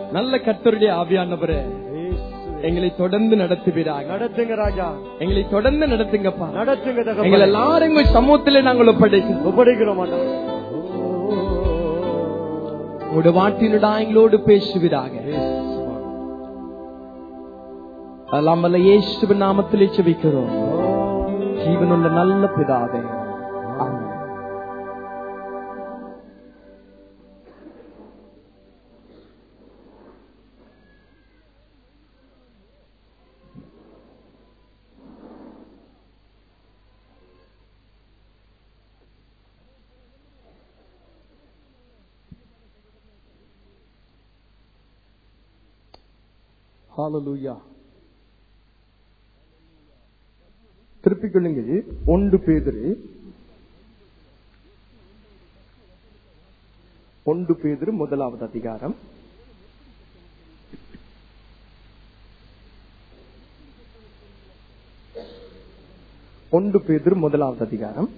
நல்ல கர்த்தருடைய ஆவியானவரே எங்களை தொடர்ந்து நடத்துவீராக நடத்துங்க ராஜா எங்களை தொடர்ந்து நடத்துங்கப்பா நடத்துங்க எங்கள் தகவல் எல்லாரும் உங்கள் சமூகத்திலே நாங்கள் ஒப்படைக்கிறோம் ஒப்படைக்கிறோம் ஆண்டவரே. உங்களுடைய வாட்டினுடா எங்களோடு பேசுவீராக அதெல்லாம் வல்ல இயேசுவின் நாமத்திலே செபிக்கிறோம் ஜீவனுள்ள நல்ல பிதாவே ஆமென். ஹalleluya திருப்பிக் கொள்ளுங்கள் ஒன்று பேதுரு ஒன்று பேதுரு முதலாவது அதிகாரம் ஒன்று பேதுரு முதலாவது அதிகாரம்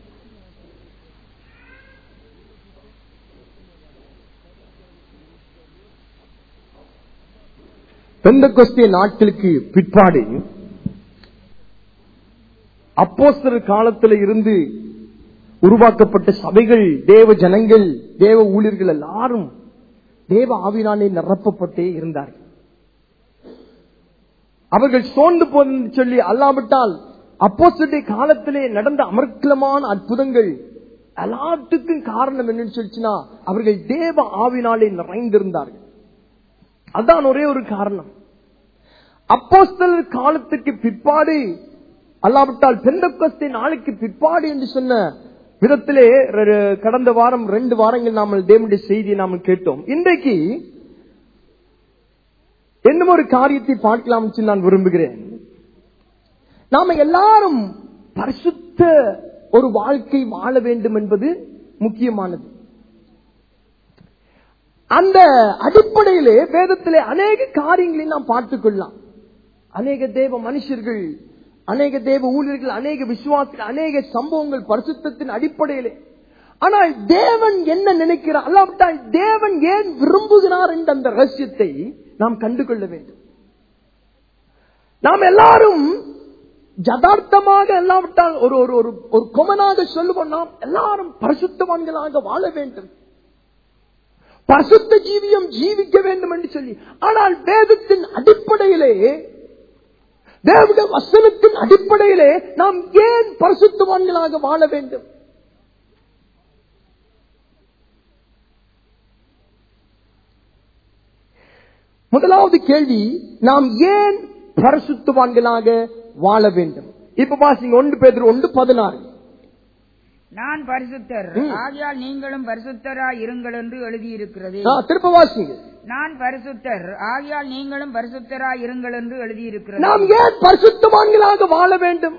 பெந்தகொஸ்தே நாட்களுக்கு பிற்பாடு அப்போஸ்தலர் காலத்தில் இருந்து உருவாக்கப்பட்ட சபைகள் தேவ ஜனங்கள் தேவ ஊழியர்கள் எல்லாரும் தேவ ஆவினாலே நிரப்பப்பட்டே இருந்தார்கள் அவர்கள் சோர்ந்து போன்னு சொல்லி அல்லாவிட்டால் அப்போஸ்தலருடைய காலத்திலே நடந்த அமர்க்கலமான அற்புதங்கள் எல்லாத்துக்கும் காரணம் என்னன்னு சொல்லிச்சுன்னா அவர்கள் தேவ ஆவினாலே நிறைந்திருந்தார்கள் அதான் ஒரே ஒரு காரணம் அப்போஸ்தலர் காலத்துக்கு பிற்பாடு அல்லாவிட்டால் பெந்தகொஸ்தே நாளுக்கு பிற்பாடு என்று சொன்ன விதத்திலே ர- ர- கடந்த வாரம் ரெண்டு வாரங்கள் நாம் தேவனுடைய செய்தியை நாம் கேட்டோம் இன்றைக்கு இன்னும் ஒரு காரியத்தை பார்க்கலாம் என்று நான் விரும்புகிறேன் நாம எல்லாரும் பரிசுத்த ஒரு வாழ்க்கை வாழ வேண்டும் என்பது முக்கியமானது அந்த அடிப்படையிலே வேதத்திலே அநேக காரியங்களை நாம் பார்த்துக் கொள்ளலாம் அநேக தேவ மனுஷர்கள் அநேக தேவ ஊழியர்கள் அநேக விசுவாசிகள் அநேக சம்பவங்கள் பரிசுத்தத்தின் அடிப்படையிலே ஆனால் தேவன் என்ன நினைக்கிறார் அல்லாவிட்டால் தேவன் ஏன் விரும்புகிறார் என்ற அந்த ரகசியத்தை நாம் கண்டுகொள்ள வேண்டும் நாம் எல்லாரும் யதார்த்தமாக இல்லாவிட்டால் ஒரு ஒரு ஒரு ஒரு கொமனாக சொல்லுவோம் நாம் எல்லாரும் பரிசுத்தவான்களாக வாழ வேண்டும் பரிசுத்த ஜீவியம் ஜீவிக்க வேண்டும் என்று சொல்லி ஆனால் வேதத்தின் அடிப்படையிலே தேவனுடைய வசனத்தின் அடிப்படையிலே நாம் ஏன் பரிசுத்தவான்களாக வாழ வேண்டும் முதலாவது கேள்வி நாம் ஏன் பரிசுத்தவான்களாக வாழ வேண்டும் இப்ப பாசிங்க ஒன்று பேர் ஒன்று பதினாறு நான் பரிசுத்தர் ம். ஆகையால் நீங்களும் பரிசுத்தராய் இருங்கள் என்று எழுதியிருக்கிறது ஆ, திருப்ப வாசிங்க நான் பரிசுத்தர் ஆகையால் நீங்களும் பரிசுத்தராய் இருங்கள் என்று எழுதியிருக்கிறது நாம் ஏன் பரிசுத்தவான்களாக வாழ வேண்டும்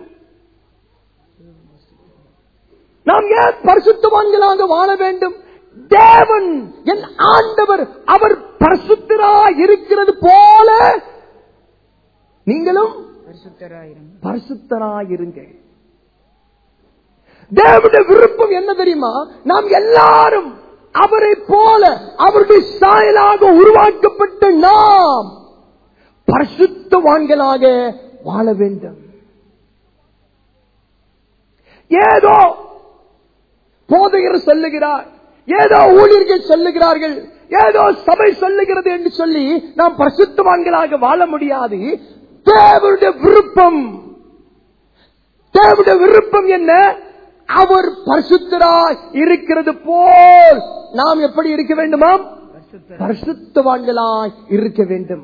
நாம் ஏன் பரிசுத்தவான்களாக வாழ வேண்டும் தேவன் என் ஆண்டவர் அவர் பரிசுத்தராய் இருக்கிறது போல நீங்களும் பரிசுத்தராய் இருங்கள் பரிசுத்தராய் இருங்கள் தேவனுடைய விருப்பம் என்ன தெரியுமா நாம் எல்லாரும் அவரை போல அவருடைய சாயலாக உருவாக்கப்பட்ட நாம் பரிசுத்தவான்களாக வாழ வேண்டும் ஏதோ போதகர் சொல்லுகிறார் ஏதோ ஊழியர்கள் சொல்லுகிறார்கள் ஏதோ சபை சொல்லுகிறது என்று சொல்லி நாம் பரிசுத்தவான்களாக வாழ முடியாது தேவனுடைய விருப்பம் தேவனுடைய விருப்பம் என்ன அவர் பரிசுத்தராய் இருக்கிறது போல் நாம் எப்படி இருக்க வேண்டுமாம் பரிசுத்தர் பரிசுத்தவான்களாய் இருக்க வேண்டும்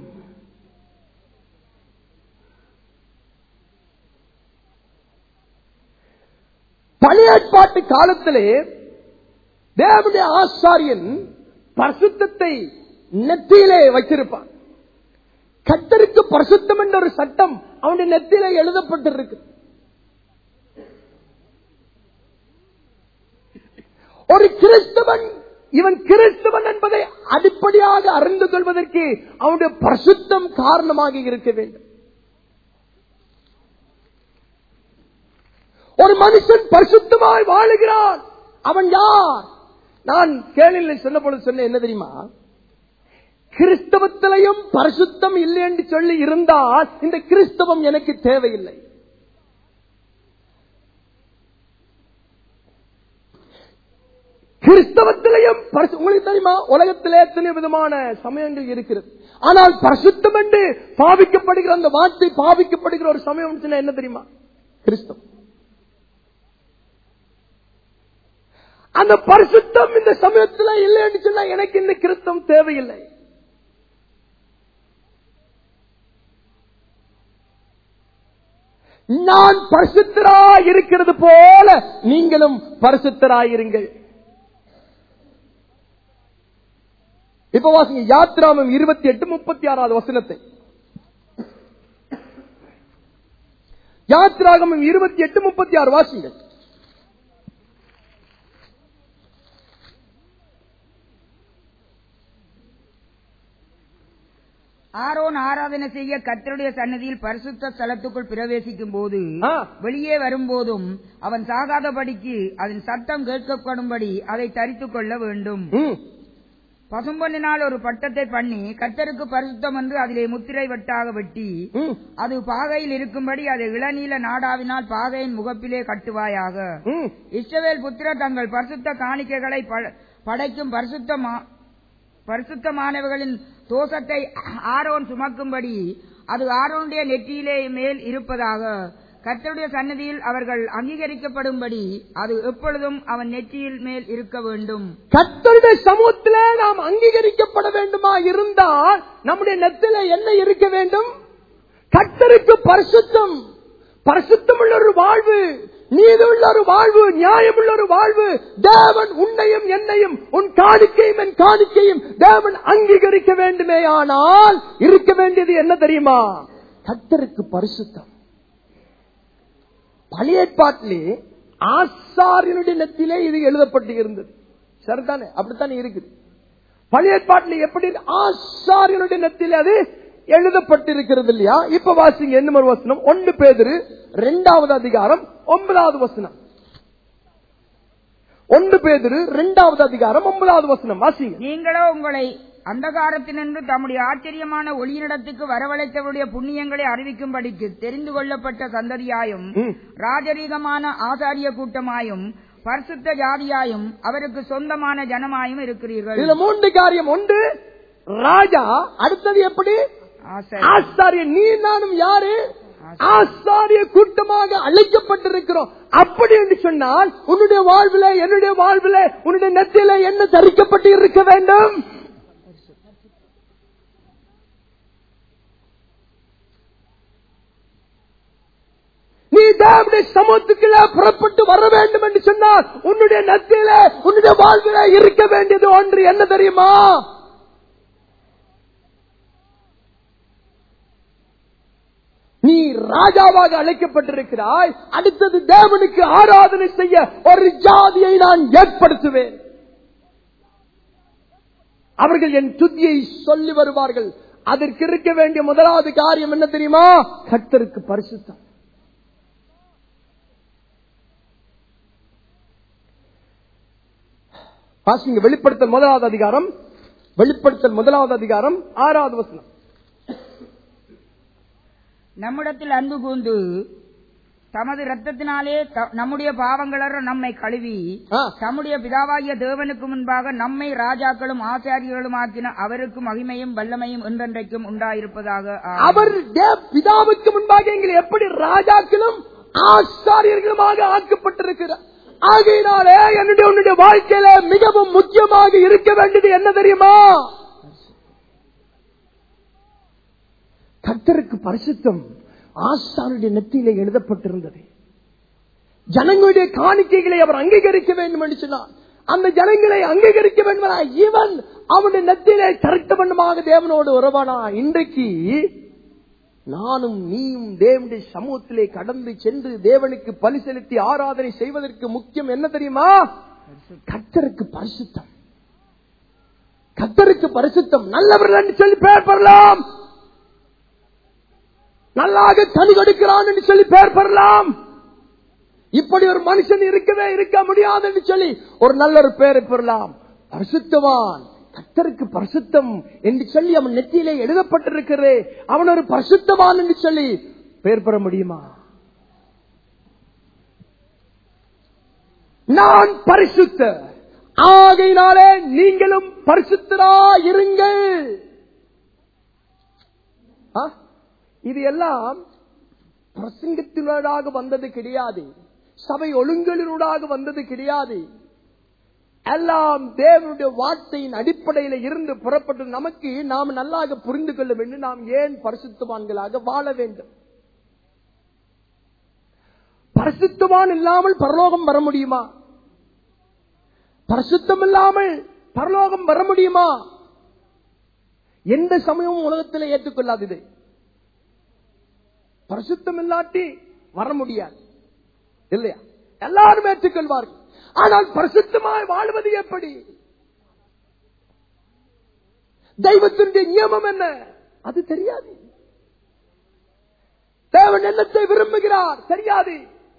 பழையாட்பாட்டு காலத்திலே தேவனுடைய ஆசாரியன் பரிசுத்தத்தை நெத்தியிலே வைத்திருப்பான் கத்தருக்கு பரிசுத்தம் என்ற ஒரு சட்டம் அவனுடைய நெத்தியிலே எழுதப்பட்டிருக்கு ஒரு கிறிஸ்தவன் இவன் கிறிஸ்தவன் என்பதை அடிப்படையாக அறிந்து கொள்வதற்கு அவனுடைய பரிசுத்தம் காரணமாக இருக்க வேண்டும் ஒரு மனுஷன் பரிசுத்தமாய் வாழுகிறான் அவன் யார் நான் கேள்வியில் சொன்ன பொழுது சொன்ன என்ன தெரியுமா கிறிஸ்தவத்திலையும் பரிசுத்தம் இல்லை என்று சொல்லி இருந்தால் இந்த கிறிஸ்தவம் எனக்கு தேவையில்லை கிறிஸ்தவத்திலையும் பரிசு- உங்களுக்கு தெரியுமா உலகத்திலே எத்தனை விதமான சமயங்கள் இருக்கிறது ஆனால் பரிசுத்தம் என்று பாவிக்கப்படுகிற அந்த வார்த்தை பாவிக்கப்படுகிற ஒரு சமயம் இருந்துச்சுன்னா என்ன தெரியுமா கிறிஸ்தவம் அந்த பரிசுத்தம் இந்த சமயத்துல இல்லைன்னு சொன்னா எனக்கு இந்த கிறிஸ்தவம் தேவையில்லை நான் பரிசுத்தராய் இருக்கிறது போல நீங்களும் பரிசுத்தராயிருங்கள் இப்ப வாசிங்க யாத்ராமம் இருபத்தி எட்டு முப்பத்தி ஆறாவது வசனத்தை யாத்ராகமம் இருபத்தி எட்டு முப்பத்தி ஆறு வாசிங்கள் ஆரோன் ஆராதனை செய்ய கர்த்தருடைய சன்னதியில் பரிசுத்த ஸ்தலத்துக்குள் பிரவேசிக்கும் போது ஆ. வெளியே வரும்போதும் அவன் சாகாதபடிக்கு அதன் சத்தம் கேட்கப்படும்படி அதை தரித்துக் கொள்ள வேண்டும் ம், பசும்பொன்னினால் ஒரு பட்டத்தை பண்ணி கர்த்தருக்கு பரிசுத்தம் என்று அதிலே முத்திரை வெட்டாக வெட்டி ம், அது பாகையில் இருக்கும்படி அதை இளநீல நாடாவினால் பாகையின் முகப்பிலே கட்டுவாயாக ம். இஸ்ரவேல் புத்திரர் தங்கள் பரிசுத்த காணிக்கைகளை ப- படைக்கும் பரிசுத்த பரிசுத்தமானவர்களின் தோஷத்தை ஆரோன் சுமக்கும்படி அது ஆரோனுடைய நெற்றியிலே மேல் இருப்பதாக கர்த்தருடைய சன்னதியில் அவர்கள் அங்கீகரிக்கப்படும்படி அது எப்பொழுதும் அவன் நெற்றியில் மேல் இருக்க வேண்டும் கர்த்தருடைய சமூகத்திலே நாம் அங்கீகரிக்கப்பட வேண்டுமா இருந்தால் நம்முடைய நெத்தில என்ன இருக்க வேண்டும் கர்த்தருக்கு பரிசுத்தம் பரிசுத்தமுள்ள ஒரு வாழ்வு நீதியுள்ள ஒரு வாழ்வு நியாயமுள்ள ஒரு வாழ்வு தேவன் உன்னையும் என்னையும் உன் காணிக்கையும் என் காணிக்கையும் தேவன் அங்கீகரிக்க வேண்டுமே ஆனால் இருக்க வேண்டியது என்ன தெரியுமா கர்த்தருக்கு பரிசுத்தம் பழைய ஏற்பாட்டிலே ஆசாரியனுடைய நெத்திலே இது எழுதப்பட்டு இருந்தது சரிதானே அப்படித்தானே இருக்குது பழைய ஏற்பாட்டிலே எப்படி ஆசாரியனுடைய நெத்திலே அது எழுதப்பட்டிருக்கிறது இல்லையா இப்ப வாசிங்க என்ன ஒரு வசனம் ஒன்று பேதிரு இரண்டாவது அதிகாரம் ஒன்பதாவது வசனம் ஒன்று பேதிரு இரண்டாவது அதிகாரம் ஒன்பதாவது வசனம் வாசிங்க நீங்களோ உங்களை அந்தகாரத்தினின்று தம்முடைய ஆச்சரியமான ஒளியினிடத்துக்கு வரவழைத்தவருடைய புண்ணியங்களை அறிவிக்கும்படிக்கு தெரிந்து கொள்ளப்பட்ட சந்ததியாயும் ம். ராஜரீகமான ஆசாரிய கூட்டமாயும் பரிசுத்த ஜாதியாயும் அவருக்கு சொந்தமான ஜனமாயும் இருக்கிறீர்கள் இதுல மூன்று காரியம் ஒன்று ராஜா அடுத்தது எப்படி ஆசாரி- ஆசாரியன் நீ நானும் யாரு ஆசாரிய கூட்டமாக அழைக்கப்பட்டிருக்கிறோம் அப்படி என்று சொன்னால் உன்னுடைய வாழ்வில என்னுடைய வாழ்வில உன்னுடைய நெத்தியில என்ன தரிக்கப்பட்டு இருக்க வேண்டும் நீ தேவனுடைய சமூகத்துக்குள்ள புறப்பட்டு வர வேண்டும் என்று சொன்னால் உன்னுடைய நத்தியில உன்னுடைய வாழ்வில இருக்க வேண்டியது ஒன்று என்ன தெரியுமா நீ ராஜாவாக அழைக்கப்பட்டிருக்கிறாய் அடுத்தது தேவனுக்கு ஆராதனை செய்ய ஒரு ஜாதியை நான் ஏற்படுத்துவேன் அவர்கள் என் துதியை சொல்லி வருவார்கள் அதற்கு இருக்க வேண்டிய முதலாவது காரியம் என்ன தெரியுமா கர்த்தருக்கு பரிசுத்தம் வாசிங்க வெளிப்படுத்தல் முதலாவது அதிகாரம் வெளிப்படுத்தல் முதலாவது அதிகாரம் ஆறாவது வசனம் நம்மிடத்தில் அன்பு கூர்ந்து தமது இரத்தத்தினாலே த- நம்முடைய பாவங்களற நம்மை கழுவி ஆ. தம்முடைய பிதாவாகிய தேவனுக்கு முன்பாக நம்மை ராஜாக்களும் ஆச்சாரியர்களும் ஆக்கின அவருக்கு மகிமையும் வல்லமையும் என்றென்றைக்கும் உண்டாயிருப்பதாக ஆமென். அவர் தேவ- பிதாவுக்கு முன்பாக எங்களை எப்படி ராஜாக்களும் ஆசாரியர்களுமாக ஆக்கப்பட்டிருக்கிறார் ஆகையினாலே என்னுடைய உன்னுடைய வாழ்க்கையில மிகவும் முக்கியமாக இருக்க வேண்டியது என்ன தெரியுமா கர்த்தருக்கு பரிசுத்தம் ஆசானுடைய நெத்தியிலே எழுதப்பட்டிருந்தது ஜனங்களுடைய காணிக்கைகளை அவர் அங்கீகரிக்க வேண்டும் என்று சொன்னார் அந்த ஜனங்களை அங்கீகரிக்க வேண்டும் இவன் அவனுடைய நெத்தியிலே கரெக்ட் பண்ணுமாக தேவனோடு உறவானா இன்றைக்கு நானும் நீயும் தேவனுடைய சமூகத்திலே கடந்து சென்று தேவனுக்கு பலி செலுத்தி ஆராதனை செய்வதற்கு முக்கியம் என்ன தெரியுமா கர்த்தருக்கு பரிசுத்தம் கர்த்தருக்கு பரிசுத்தம் நல்லவர்கள் என்று சொல்லி பெயர் பெறலாம் நல்லாக கனி கொடுக்கிறான் என்று சொல்லி பெயர் பெறலாம் இப்படி ஒரு மனுஷன் இருக்கவே இருக்க முடியாது என்று சொல்லி ஒரு நல்ல ஒரு பெயரை பெறலாம் பரிசுத்தவான் கத்தருக்கு பரிசுத்தம் என்று சொல்லி அவன் நெத்தியிலே எழுதப்பட்டிருக்கிறது அவன் ஒரு பரிசுத்தவான் என்று சொல்லி பெயர் பெற முடியுமா நான் பரிசுத்த ஆகையினாலே நீங்களும் பரிசுத்தரா இருங்கள் ஆ? இது எல்லாம் பிரசங்கத்தினூடாக வந்தது கிடையாது சபை ஒழுங்கலினூடாக வந்தது கிடையாது எல்லாம் தேவனுடைய வார்த்தையின் அடிப்படையில இருந்து புறப்பட்டு நமக்கு நாம் நல்லாக புரிந்து கொள்ள வேண்டும் நாம் ஏன் பரிசுத்தவான்களாக வாழ வேண்டும் பரிசுத்தவான் இல்லாமல் பரலோகம் வர முடியுமா பரிசுத்தம் இல்லாமல் பரலோகம் வர முடியுமா எந்த சமயமும் உலகத்தில் ஏற்றுக்கொள்ளாது இதை பரிசுத்தம் இல்லாட்டி வர முடியாது இல்லையா எல்லாரும் ஏற்றுக்கொள்வார்கள் ஆனால் பரிசுத்தமாய் வாழ்வது எப்படி தெய்வத்தினுடைய நியமம் என்ன அது தெரியாது தேவன் என்னத்தை விரும்புகிறார் தெரியாது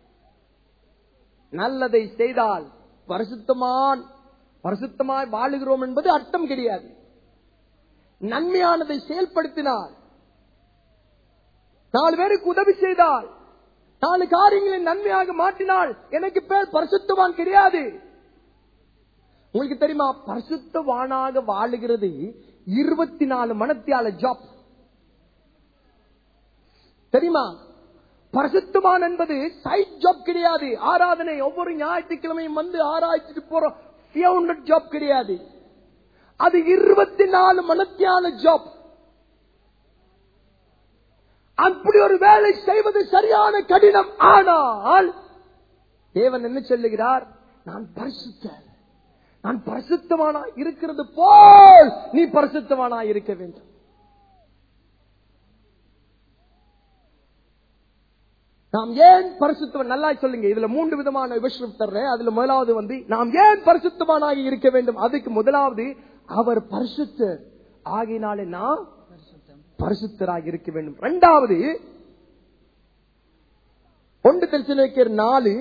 நல்லதை செய்தால் பரிசுத்தமான் பரிசுத்தமாய் வாழுகிறோம் என்பது அர்த்தம் கிடையாது நன்மையானதை செயல்படுத்தினால் நாலு பேருக்கு உதவி செய்தால் நாலு காரியங்களை நன்மையாக மாற்றினால் எனக்கு பேர் பரிசுத்தவான் கிடையாது உங்களுக்கு தெரியுமா பரிசுத்தவானாக வாழுகிறது இருபத்தி நாலு மணத்தியால ஜாப் தெரியுமா பரிசுத்தவான் என்பது சைட் ஜாப் கிடையாது ஆராதனை ஒவ்வொரு ஞாயிற்றுக்கிழமையும் வந்து ஆராய்ச்சிட்டு போற ஜாப் கிடையாது அது இருபத்தி நாலு மணத்தியான ஜாப் அப்படி ஒரு வேலை செய்வது சரியான கடினம் ஆனால் தேவன் என்ன சொல்லுகிறார் நான் பரிசுத்த நான் பரிசுத்தவானா இருக்கிறது போல் நீ பரிசுத்தவானா இருக்க வேண்டும் நாம் ஏன் பரிசுத்தவன் நல்லா சொல்லுங்க இதுல மூன்று விதமான விபஷம் தர்றேன் அதுல முதலாவது வந்து நாம் ஏன் பரிசுத்தவானாக இருக்க வேண்டும் அதுக்கு முதலாவது அவர் பரிசுத்தர் ஆகினாலே நாம் பரிசுத்தராக இருக்க வேண்டும் இரண்டாவது ஒன்று தெலுசிலேக்கர் நாலு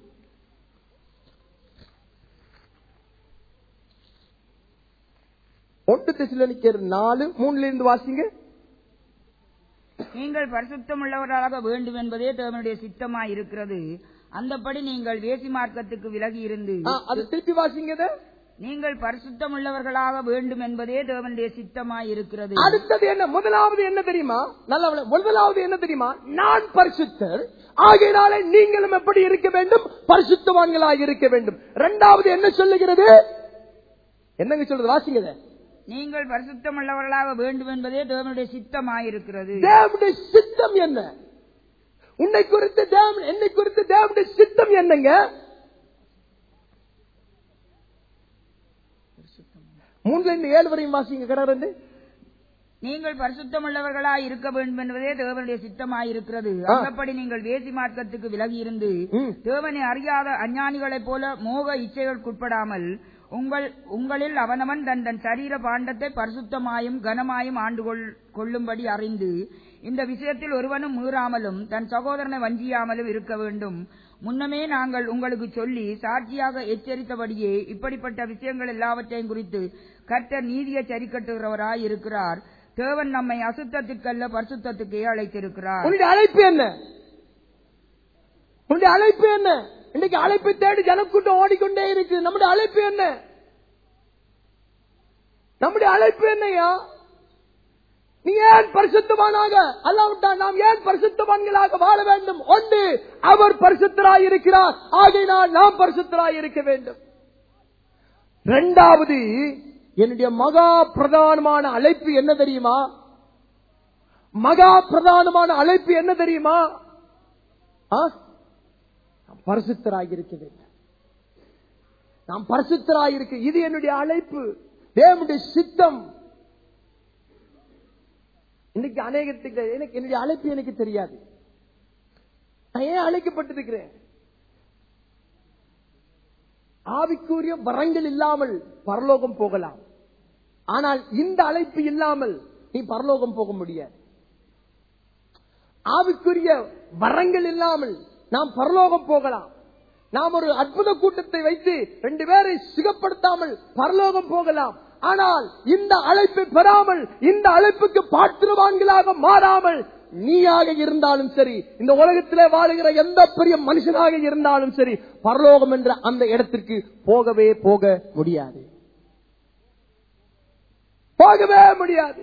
ஒன்று தெலுசிலேக்கர் நாலு மூணுல இருந்து வாசிங்க நீங்கள் பரிசுத்தம் உள்ளவர்களாக வேண்டும் என்பதே தேவனுடைய சித்தமாய் இருக்கிறது அந்தபடி நீங்கள் வேசி மார்க்கத்துக்கு விலகி இருந்து ஆ, அது திருப்பி வாசிங்க இதை. நீங்கள் பரிசுத்தம் உள்ளவர்களாக வேண்டும் என்பதே தேவனுடைய சித்தமாய் இருக்கிறது அடுத்தது என்ன முதலாவது என்ன தெரியுமா நல்ல முதலாவது என்ன தெரியுமா நான் பரிசுத்தர் ஆகையினாலே நீங்களும் எப்படி இருக்க வேண்டும் பரிசுத்தவான்களாக இருக்க வேண்டும் இரண்டாவது என்ன சொல்லுகிறது என்னங்க சொல்றது வாசிங்க இதை. நீங்கள் பரிசுத்தம் உள்ளவர்களாக வேண்டும் என்பதே தேவனுடைய சித்தமாய் இருக்கிறது தேவனுடைய சித்தம் என்ன உன்னை குறித்து தேவன் என்னை குறித்து தேவனுடைய சித்தம் என்னங்க மூணுல இருந்து ஏழு வரையும் வாசிங்க கடற்கண்டு நீங்கள் பரிசுத்தம் உள்ளவர்களாய் இருக்க வேண்டும் என்பதே தேவனுடைய சித்தமாய் இருக்கிறது ஆ. அந்தபடி நீங்கள் வேசி மார்க்கத்துக்கு விலகி இருந்து ம். தேவனை அறியாத அஞ்ஞானிகளைப் போல மோக இச்சைகளுக்குட்படாமல் உங்கள் உங்களில் அவனவன் தன் தன் சரீர பாண்டத்தை பரிசுத்தமாயும் கனமாயும் ஆண்டு கொள்- கொள்ளும்படி அறிந்து இந்த விஷயத்தில் ஒருவனும் மீறாமலும் தன் சகோதரனை வஞ்சியாமலும் இருக்க வேண்டும் முன்னமே நாங்கள் உங்களுக்கு சொல்லி சாட்சியாக எச்சரித்தபடியே இப்படிப்பட்ட விஷயங்கள் எல்லாவற்றையும் குறித்து கர்த்தர் நீதியை சரிக்கட்டுகிறவராய் இருக்கிறார் தேவன் நம்மை அசுத்தத்திற்கல்ல பரிசுத்தத்துக்கே அழைத்திருக்கிறார் உன்னுடைய அழைப்பு என்ன உன்னுடைய அழைப்பு என்ன இன்னைக்கு அழைப்பை தேடி ஜனக்கூட்டம் ஓடிக்கொண்டே இருக்கு நம்முடைய அழைப்பு என்ன நம்முடைய அழைப்பு என்னையா நீ ஏன் பரிசுத்தவானாக அல்லாவிட்டால் நாம் ஏன் பரிசுத்தவான்களாக வாழ வேண்டும் ஒன்று அவர் பரிசுத்தராய் இருக்கிறார் ஆகையினால் நாம் பரிசுத்தராய் இருக்க வேண்டும் இரண்டாவது என்னுடைய மகா பிரதானமான அழைப்பு என்ன தெரியுமா மகா பிரதானமான அழைப்பு என்ன தெரியுமா ஆ? நாம் பரிசுத்தராய் இருக்க வேண்டும் நாம் பரிசுத்தராய் இருக்க இது என்னுடைய அழைப்பு தேவனுடைய சித்தம் இன்னைக்கு அநேகத்துக்கு எனக்கு என்னுடைய அழைப்பு எனக்கு தெரியாது நான் ஏன் அழைக்கப்பட்டிருக்கிறேன் ஆவிக்குரிய வரங்கள் இல்லாமல் பரலோகம் போகலாம் ஆனால் இந்த அழைப்பு இல்லாமல் நீ பரலோகம் போக முடியாது ஆவிக்குரிய வரங்கள் இல்லாமல் நாம் பரலோகம் போகலாம் நாம் ஒரு அற்புத கூட்டத்தை வைத்து ரெண்டு பேரை சுகப்படுத்தாமல் பரலோகம் போகலாம் ஆனால் இந்த அழைப்பை பெறாமல் இந்த அழைப்புக்கு பாத்திரவான்களாக மாறாமல் நீயாக இருந்தாலும் சரி இந்த உலகத்திலே வாழுகிற எந்த பெரிய மனுஷனாக இருந்தாலும் சரி பரலோகம் என்ற அந்த இடத்திற்கு போகவே போக முடியாது போகவே முடியாது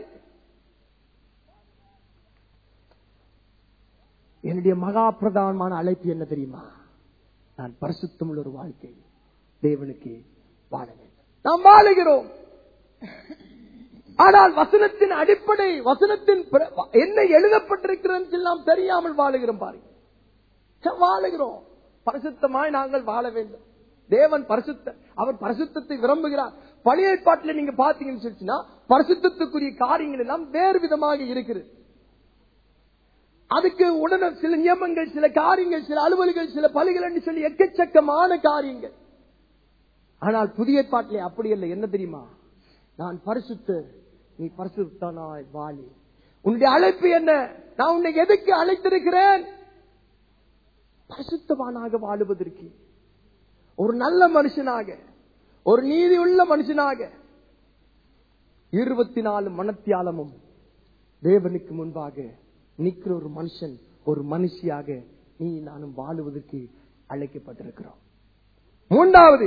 என்னுடைய மகா பிரதானமான அழைப்பு என்ன தெரியுமா நான் பரிசுத்தமுள்ள ஒரு வாழ்க்கை தேவனுக்கு வாழ வேண்டும் நாம் வாழுகிறோம் ஆனால் வசனத்தின் அடிப்படை வசனத்தின் பிர- என்ன எழுதப்பட்டிருக்கிறது நாம் தெரியாமல் வாழுகிறோம் பாருங்க வாழுகிறோம் பரிசுத்தமாய் நாங்கள் வாழ வேண்டும் தேவன் பரிசுத்த அவர் பரிசுத்தத்தை விரும்புகிறார் பழைய ஏற்பாட்டில் நீங்க பாத்தீங்கன்னு சொல்லிச்சுன்னா பரிசுத்தத்துக்குரிய காரியங்கள் எல்லாம் வேறு விதமாக இருக்கிறது அதுக்கு உடனே சில நியமங்கள் சில காரியங்கள் சில அலுவல்கள் சில பலிகள் என்று சொல்லி எக்கச்சக்கமான காரியங்கள் ஆனால் புதிய ஏற்பாட்டிலே அப்படி இல்லை என்ன தெரியுமா நான் பரிசுத்த நீ பரிசுத்தனாய் வாழி உன்னுடைய அழைப்பு என்ன நான் உன்னை எதுக்கு அழைத்திருக்கிறேன் பரிசுத்தவானாக வாழுவதற்கு ஒரு நல்ல மனுஷனாக ஒரு நீதி உள்ள மனுஷனாக இருபத்தி நாலு மனத்தியாலமும் தேவனுக்கு முன்பாக நிற்கிற ஒரு மனுஷன் ஒரு மனுஷியாக நீ நானும் வாழுவதற்கு அழைக்கப்பட்டிருக்கிறோம் மூன்றாவது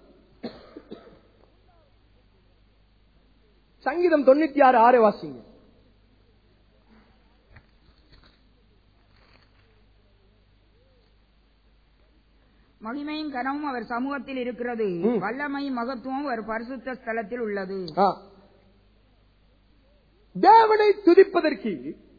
சங்கீதம் தொண்ணூத்தி ஆறு ஆறு வாசிங்க மகிமையும் கனமும் அவர் சமூகத்தில் இருக்கிறது ம். வல்லமையும் மகத்துவம் ஒரு பரிசுத்த ஸ்தலத்தில் உள்ளது ஆ. தேவனை துதிப்பதற்கு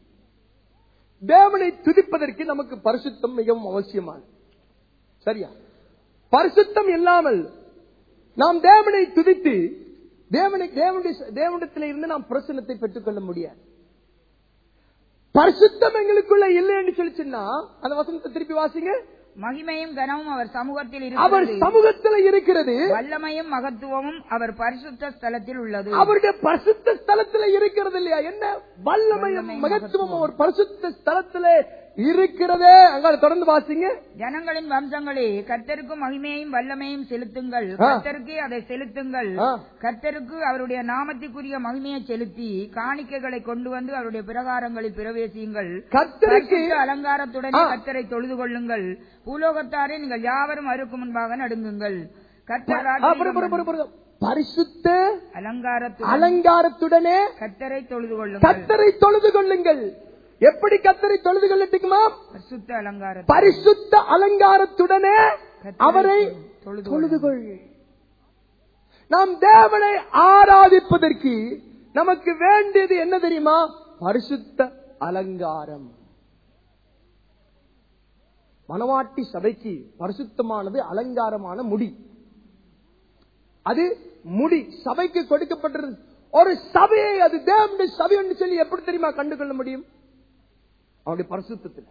தேவனை துதிப்பதற்கு நமக்கு பரிசுத்தம் மிகவும் அவசியமானது சரியா பரிசுத்தம் இல்லாமல் நாம் தேவனை துதித்து தேவனை தேவனுடைய தேவனிடத்தில் இருந்து நாம் பிரசன்னத்தை பெற்றுக்கொள்ள முடியாது பரிசுத்தம் எங்களுக்குள்ள இல்லை என்று சொல்லிச்சுன்னா அந்த வசனத்தை திருப்பி வாசிங்க மகிமையும் கனமும் அவர் சமூகத்தில் அவர் இருக்கிறது சமூகத்தில் இருக்கிறது வல்லமையும் மகத்துவமும் அவர் பரிசுத்த ஸ்தலத்தில் உள்ளது அவருடைய பரிசுத்த ஸ்தலத்துல இருக்கிறது இல்லையா என்ன வல்லமையும் வல்லமையும் மகத்துவம் ஒரு பரிசுத்த ஸ்தலத்துல இருக்கிறதே அங்க தொடர்ந்து வாசிங்க ஜனங்களின் வம்சங்களே கர்த்தருக்கு மகிமையும் வல்லமையும் செலுத்துங்கள் ஆ. கர்த்தருக்கு அதை செலுத்துங்கள் ஆ. கர்த்தருக்கு அவருடைய நாமத்திற்குரிய மகிமையை செலுத்தி காணிக்கைகளை கொண்டு வந்து அவருடைய பிரகாரங்களில் பிரவேசியுங்கள் கர்த்தருக்கு பரிசுத்த அலங்காரத்துடனே ஆ. கர்த்தரை தொழுது கொள்ளுங்கள் பூலோகத்தாரே நீங்கள் யாவரும் அருக்கு முன்பாக நடுங்குங்கள் கர்த்தர் ஆ, பொறு, பொறு, பொறு, பொறு. பரிசுத்த அலங்காரத்துடன் அலங்காரத்துடனே கர்த்தரை தொழுது கொள்ளுங்கள் கத்தரை தொழுது கொள்ளுங்கள் எப்படி கத்தரை தொழுது கொள்ளட்டுமா பரிசுத்த அலங்கார பரிசுத்த அலங்காரத்துடனே அவரை தொழுது தொழுது கொள் நாம் தேவனை ஆராதிப்பதற்கு நமக்கு வேண்டியது என்ன தெரியுமா பரிசுத்த அலங்காரம் மணவாட்டி சபைக்கு பரிசுத்தமானது அலங்காரமான முடி அது முடி சபைக்கு கொடுக்கப்பட்டிருது ஒரு சபையை அது தேவனுடைய சபை என்று சொல்லி எப்படி தெரியுமா கண்டு கொள்ள முடியும் அவருடைய பரிசுத்தத்துல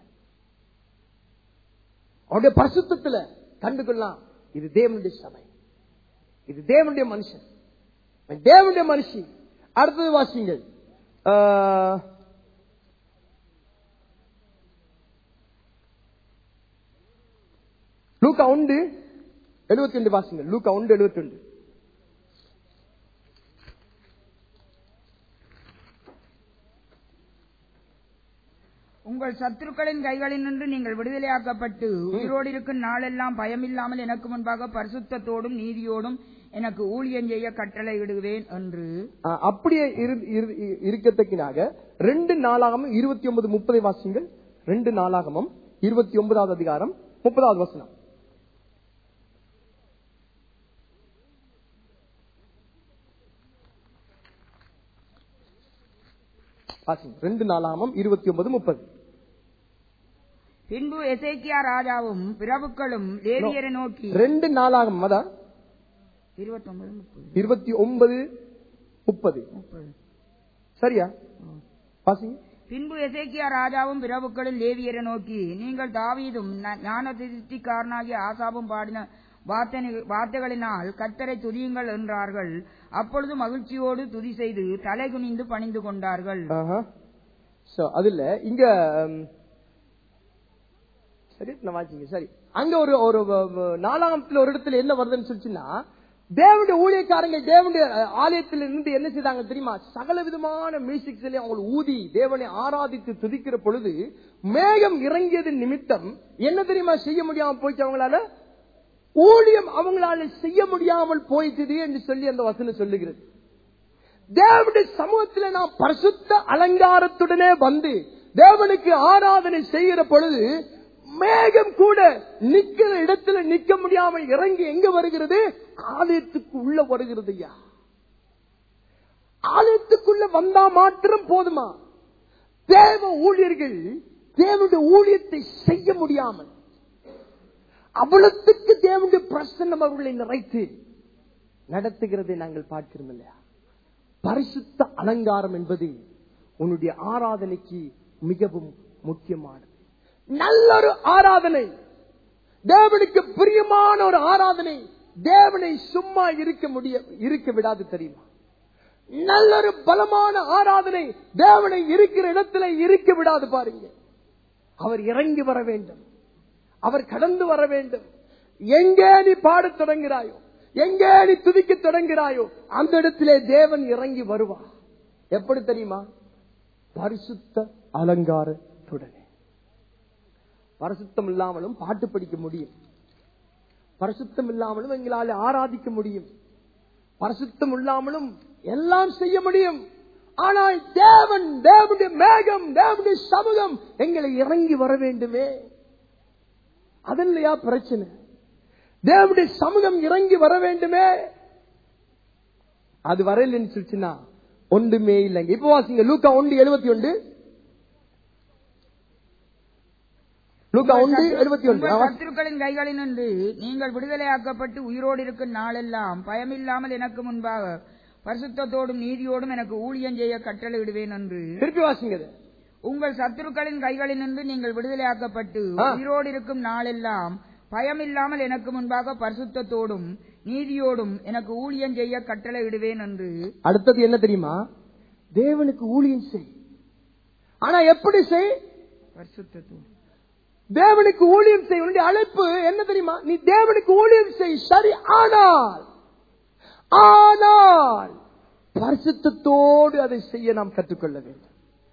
அவருடைய பரிசுத்தத்துல கண்டு கொள்ளலாம் இது தேவனுடைய சபை இது தேவனுடைய மனுஷன் இவன் தேவனுடைய மனுஷி அடுத்தது வாசிங்கள் ஆஹ், லூக்கா உண்டு எழுபத்தி ரெண்டு வாசிங்கள் லூக்கா உண்டு எழுபத்தி ரெண்டு உங்கள் சத்துருக்களின் கைகளில் நின்று நீங்கள் விடுதலையாக்கப்பட்டு உயிரோடு இருக்கும் நாளெல்லாம் பயமில்லாமல் எனக்கு முன்பாக பரிசுத்தத்தோடும் நீதியோடும் எனக்கு ஊழியம் செய்ய கட்டளையிடுவேன் என்று ஆ, அப்படியே இரு- இரு- இ- இருக்கத்தக்கினாக ரெண்டு நாளாகமும் இருபத்தி ஒன்பது முப்பதை வாசிங்கள் ரெண்டு நாளாகமும் இருபத்தி ஒன்பதாவது அதிகாரம் முப்பதாவது வசனம் வாசிங்க. ரெண்டு நாளாகமும் இருபத்தி ஒன்பது முப்பது பின்பு எசேக்கியா ராஜாவும் பிரபுக்களும் லேவியரை நோக்கி ரெண்டு நாளாகம் அதான் இருபத்தொன்பது முப்பது இருபத்தி ஒன்பது முப்பது முப்பது சரியா வாசிங்க பின்பு எசேக்கியா ராஜாவும் பிரபுக்களும் லேவியரை நோக்கி நீங்கள் தாவீதும் ஞ- ஞான திருஷ்டிக்காரனாகிய ஆசாபும் பாடின வார்த்தை- வார்த்தைகளினால் கர்த்தரை துதியுங்கள் என்றார்கள் அப்பொழுது மகிழ்ச்சியோடு துதி செய்து தலை குனிந்து பணிந்து கொண்டார்கள் ஆஹா. So, அதுல இங்க ம், சரி நான் வாசிங்க சரி அங்க ஒரு ஒரு வ- வ- நாலாமத்துல ஒரு இடத்துல என்ன வருதுன்னு சொல்லிச்சுன்னா தேவனுடைய ஊழியக்காரங்க தேவனுடைய அஹ், ஆலயத்தில் இருந்து என்ன செய்தாங்க தெரியுமா சகல விதமான மியூசிக்ஸ் அவங்க ஊதி தேவனை ஆராதித்து துதிக்கிற பொழுது மேகம் இறங்கியது நிமித்தம் என்ன தெரியுமா செய்ய முடியாம போயிட்டு அவங்களால ஊழியம் அவங்களால செய்ய முடியாமல் போயிட்டது என்று சொல்லி அந்த வசனம் சொல்லுகிறது தேவனுடைய சமூகத்துல நாம் பரிசுத்த அலங்காரத்துடனே வந்து தேவனுக்கு ஆராதனை செய்கிற பொழுது மேகம் கூட நிக்கிற இடத்துல நிக்க முடியாமல் இறங்கி எங்க வருகிறது ஆலயத்துக்கு உள்ள வருகிறது ஐயா ஆலயத்துக்குள்ள வந்தா மாத்திரம் போதுமா தேவ ஊழியர்கள் தேவனுடைய ஊழியத்தை செய்ய முடியாமல் அவ்வளத்துக்கு தேவனுடைய பிரசன்னம் அவர்களை நிறைத்து நடத்துகிறதை நாங்கள் பார்க்கிறோம் இல்லையா பரிசுத்த அலங்காரம் என்பது உன்னுடைய ஆராதனைக்கு மிகவும் முக்கியமானது நல்லொரு ஆராதனை தேவனுக்கு பிரியமான ஒரு ஆராதனை தேவனை சும்மா இருக்க முடிய இருக்க விடாது தெரியுமா நல்லொரு பலமான ஆராதனை தேவனை இருக்கிற இடத்துல இருக்க விடாது பாருங்க அவர் இறங்கி வர வேண்டும் அவர் கடந்து வர வேண்டும் எங்கே நீ பாடத் தொடங்குகிறாயோ எங்கே நீ துதிக்க தொடங்குகிறாயோ அந்த இடத்திலே தேவன் இறங்கி வருவார் எப்படி தெரியுமா பரிசுத்த அலங்காரத்துடனே பரிசுத்தம் இல்லாமலும் பாட்டு படிக்க முடியும் பரிசுத்தம் இல்லாமலும் எங்களால் ஆராதிக்க முடியும் பரிசுத்தம் இல்லாமலும் எல்லாம் செய்ய முடியும் ஆனால் தேவன் தேவனுடைய மேகம் தேவனுடைய சமூகம் எங்களை இறங்கி வர வேண்டுமே அதில்லையா பிரச்சனை தேவனுடைய சமூகம் இறங்கி வர வேண்டுமே அது வரையிலன்னு சொல்லிச்சுன்னா ஒன்றுமே இல்லைங்க இப்ப வாசிங்க லூக்கா ஒன்று எழுபத்தி ஒன்று லூக்கா ஒன்று எழுபத்தி உங்கள் ஒன்று சத்துருக்களின் கைகளினின்று நீங்கள் விடுதலையாக்கப்பட்டு உயிரோடு இருக்கும் நாளெல்லாம் பயமில்லாமல் எனக்கு முன்பாக பரிசுத்தத்தோடும் நீதியோடும் எனக்கு ஊழியம் செய்ய கட்டளையிடுவேன் என்று திருப்பி வாசிங்க இதை. உங்கள் சத்துருக்களின் கைகளினின்று நீங்கள் விடுதலையாக்கப்பட்டு ஆ. உயிரோடு இருக்கும் நாளெல்லாம் பயமில்லாமல் எனக்கு முன்பாக பரிசுத்தத்தோடும் நீதியோடும் எனக்கு ஊழியம் செய்ய கட்டளையிடுவேன் என்று அடுத்தது என்ன தெரியுமா தேவனுக்கு ஊழியம் செய் ஆனா எப்படி செய் பரிசுத்தத்தோடு தேவனுக்கு ஊழியம் செய் உன்னுடைய அழைப்பு என்ன தெரியுமா நீ தேவனுக்கு ஊழியம் செய் சரி ஆனால் ஆனால் பரிசுத்தத்தோடு அதை செய்ய நாம் கற்றுக்கொள்ள வேண்டும்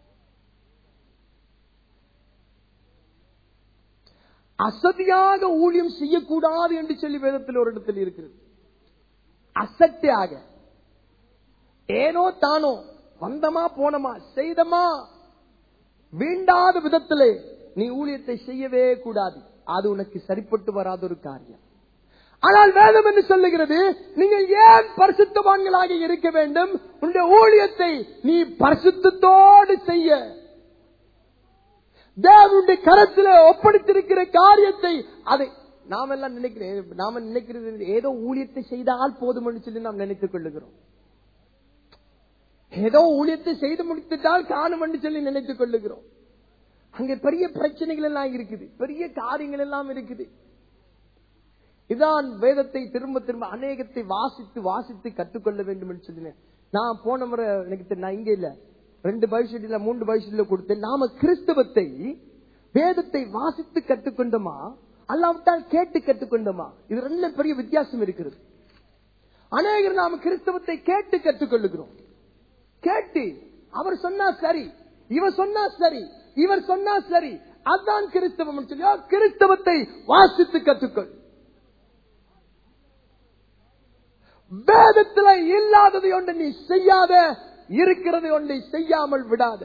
அசதியாக ஊழியம் செய்யக்கூடாது என்று சொல்லி வேதத்தில் ஒரு இடத்தில் இருக்கிறது அசட்டையாக ஏனோ தானோ வந்தமா போனமா செய்தமா வீண்டாத விதத்திலே நீ ஊழியத்தை செய்யவே கூடாது அது உனக்கு சரிப்பட்டு வராத ஒரு காரியம் ஆனால் வேதம் என்று சொல்லுகிறது நீங்கள் ஏன் பரிசுத்தவான்களாக இருக்க வேண்டும் உன்னுடைய ஊழியத்தை நீ பரிசுத்தத்தோடு செய்ய தேவனுடைய கரத்தில் ஒப்படைத்திருக்கிற காரியத்தை அதை நாம் எல்லாம் நினைக்கிறேன் நாம நினைக்கிறது ஏதோ ஊழியத்தை செய்தால் போதும் என்று சொல்லி நாம் நினைத்துக் கொள்ளுகிறோம் ஏதோ ஊழியத்தை செய்து முடித்துட்டால் காணும் என்று சொல்லி நினைத்துக் கொள்ளுகிறோம் அங்க பெரிய பிரச்சனைகள் எல்லாம் இருக்குது பெரிய காரியங்கள் எல்லாம் இருக்குது இதான் வேதத்தை திரும்ப திரும்ப அநேகத்தை வாசித்து வாசித்து கற்றுக்கொள்ள வேண்டும் என்று சொல்லினேன் நான் போன முறை எனக்கு தெரி- நான் இங்க இல்ல ரெண்டு பைசடில மூன்று பைசடில கொடுத்தேன் நாம கிறிஸ்தவத்தை வேதத்தை வாசித்து கற்றுக்கொண்டோமா அல்லாவிட்டால் கேட்டு கற்றுக்கொண்டோமா இது ரெண்டு பெரிய வித்தியாசம் இருக்கிறது அநேகர் நாம கிறிஸ்தவத்தை கேட்டு கற்றுக்கொள்ளுகிறோம் கேட்டு அவர் சொன்னா சரி இவர் சொன்னா சரி இவர் சொன்னா சரி அதான் கிறிஸ்தவம் சொல்லி ஆ, கிறிஸ்தவத்தை வாசித்து கற்றுக்கொள் வேதத்துல இல்லாததை ஒன்று நீ செய்யாத இருக்கிறதை ஒன்றை செய்யாமல் விடாத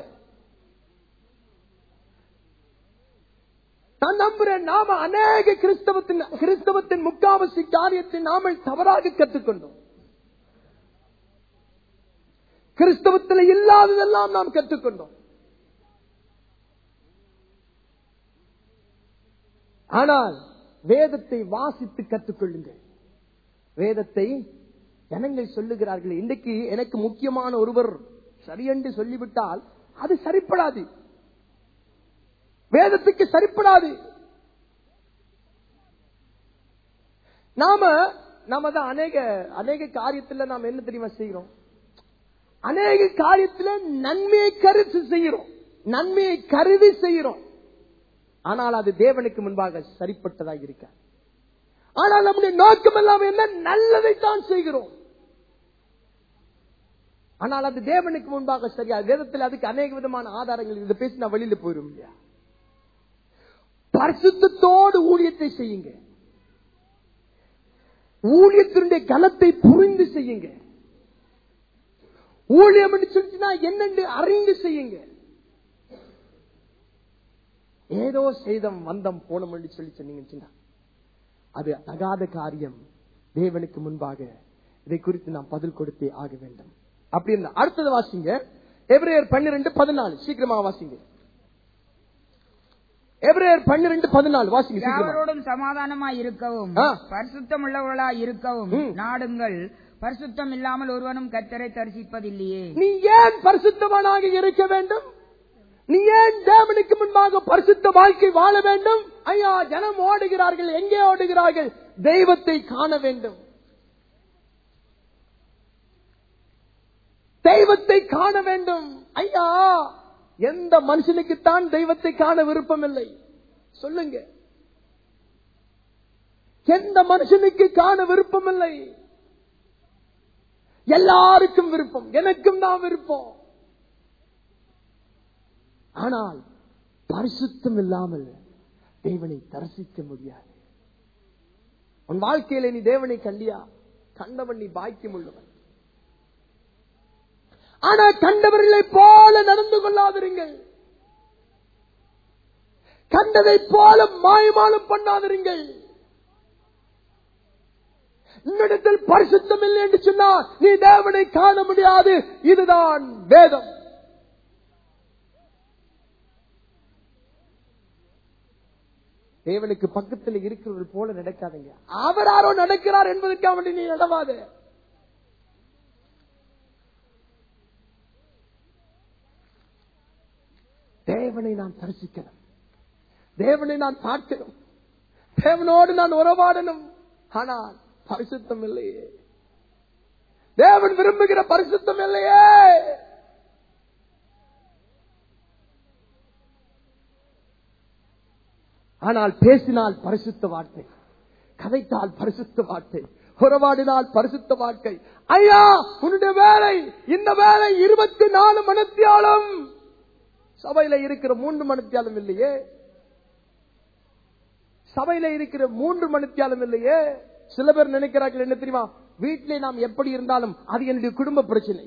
நான் நம்புறேன் நாம அநேக கிறிஸ்தவத்தின் கிறிஸ்தவத்தின் முக்காவசி காரியத்தை நாமல் தவறாக கற்றுக்கொண்டோம் கிறிஸ்தவத்தில் இல்லாததெல்லாம் நாம் கற்றுக்கொண்டோம் ஆனால் வேதத்தை வாசித்து கற்றுக்கொள்ளுங்கள் வேதத்தை ஜனங்கள் சொல்லுகிறார்கள் இன்றைக்கு எனக்கு முக்கியமான ஒருவர் சரியென்று சொல்லிவிட்டால் அது சரிப்படாது வேதத்துக்கு சரிப்படாது நாம நாம தான் அநேக அநேக காரியத்துல நாம் என்ன தெரியுமா செய்கிறோம் அநேக காரியத்துல நன்மையை கருத்து செய்கிறோம் நன்மையை கருதி செய்கிறோம் ஆனால் அது தேவனுக்கு முன்பாக சரிப்பட்டதாக இருக்க ஆனால் நம்முடைய நோக்கம் எல்லாம் என்ன நல்லதைத்தான் செய்கிறோம் ஆனால் அது தேவனுக்கு முன்பாக சரியா வேதத்தில் அதுக்கு அநேக விதமான ஆதாரங்கள் இதை பேசி நான் வெளியில போயிடும் இல்லையா பரிசுத்தத்தோடு ஊழியத்தை செய்யுங்க ஊழியத்தினுடைய கனத்தை புரிந்து செய்யுங்க ஊழியம் என்று சொல்லிச்சுன்னா என்னென்று அறிந்து செய்யுங்க ஏதோ செய்தம் வந்தம் போனோம் என்று சொல்லி சொன்னீங்கன்னு சொன்னா அது தகாத காரியம் தேவனுக்கு முன்பாக இதை குறித்து நாம் பதில் கொடுத்தே ஆக வேண்டும் அப்படி இருந்தா அடுத்தது வாசிங்க எபிரேயர் பன்னிரெண்டு பதினாலு சீக்கிரமாக வாசிங்க எபிரேயர் பன்னிரெண்டு பதினாலு வாசிங்க சீக்கிரமா யாவரோடும் சமாதானமாய் இருக்கவும் ஆ. பரிசுத்தம் உள்ளவர்களாய் இருக்கவும் ம். நாடுங்கள் பரிசுத்தம் இல்லாமல் ஒருவனும் கத்தரை தரிசிப்பதில்லையே நீ ஏன் பரிசுத்தவனாக இருக்க வேண்டும் நீ ஏன் தேவனுக்கு முன்பாக பரிசுத்த வாழ்க்கை வாழ வேண்டும் ஐயா ஜனம் ஓடுகிறார்கள் எங்கே ஓடுகிறார்கள் தெய்வத்தை காண வேண்டும் தெய்வத்தை காண வேண்டும் ஐயா எந்த மனுஷனுக்குத்தான் தெய்வத்தை காண விருப்பம் இல்லை சொல்லுங்க எந்த மனுஷனுக்கு காண விருப்பம் இல்லை எல்லாருக்கும் விருப்பம் எனக்கும் தான் விருப்பம் ஆனால் பரிசுத்தம் இல்லாமல் தேவனை தரிசிக்க முடியாது உன் வாழ்க்கையில நீ தேவனை கண்டியா கண்டவன் நீ பாக்கியம் உள்ளவன் ஆனா கண்டவர்களை போல நடந்து கொள்ளாதிருங்கள் கண்டதை போல மாயமாலும் பண்ணாதிருங்கள் உன்னிடத்தில் பரிசுத்தம் இல்லை என்று சொன்னால் நீ தேவனை காண முடியாது இதுதான் வேதம் தேவனுக்கு பக்கத்தில் இருக்கிறவர்கள் போல நடக்காதீங்க அவர் யாரோ நடக்கிறார் என்பதற்காக வேண்டி நீ நடவாது தேவனை நான் தரிசிக்கணும் தேவனை நான் பார்க்கணும் தேவனோடு நான் உறவாடணும் ஆனால் பரிசுத்தம் இல்லையே தேவன் விரும்புகிற பரிசுத்தம் இல்லையே ஆனால் பேசினால் பரிசுத்த வார்த்தை கதைத்தால் பரிசுத்த வார்த்தை உறவாடினால் பரிசுத்த வாழ்க்கை ஐயா உன்னுடைய வேலை இந்த வேலை இருபத்தி நாலு மணித்தியாலும் சபையில இருக்கிற மூன்று மணித்தியாலும் இல்லையே சபையில இருக்கிற மூன்று மணித்தியாலும் இல்லையே சில பேர் நினைக்கிறார்கள் என்ன தெரியுமா வீட்டிலே நாம் எப்படி இருந்தாலும் அது என்னுடைய குடும்ப பிரச்சனை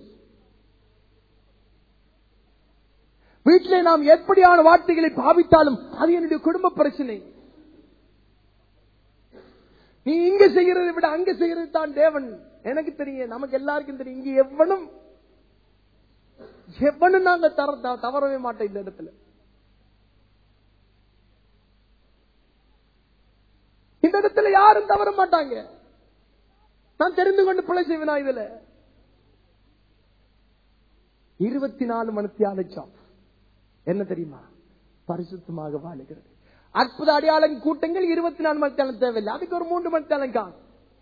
வீட்டிலே நாம் எப்படியான வார்த்தைகளை பாவித்தாலும் அது என்னுடைய குடும்ப பிரச்சனை நீ இங்க செய்யறதை விட அங்க செய்யறது தான் தேவன் எனக்கு தெரியும் நமக்கு எல்லாருக்கும் தெரியும் இங்க எவனும் எவனும் நாங்க தர- த- தவறவே மாட்டோம் இந்த இடத்துல இந்த இடத்துல யாரும் தவற மாட்டாங்க நான் தெரிந்து கொண்டு பிழை செய்வேனா இதுல இருபத்தி நாலு மணித்தியான ஜாப் என்ன தெரியுமா பரிசுத்தமாக வாழுகிறது அற்புத அடையாளம் கூட்டங்கள் இருபத்தி நாலு மணித்தாலும் தேவையில்லை அதுக்கு ஒரு மூன்று மணித்தாலும் காணும்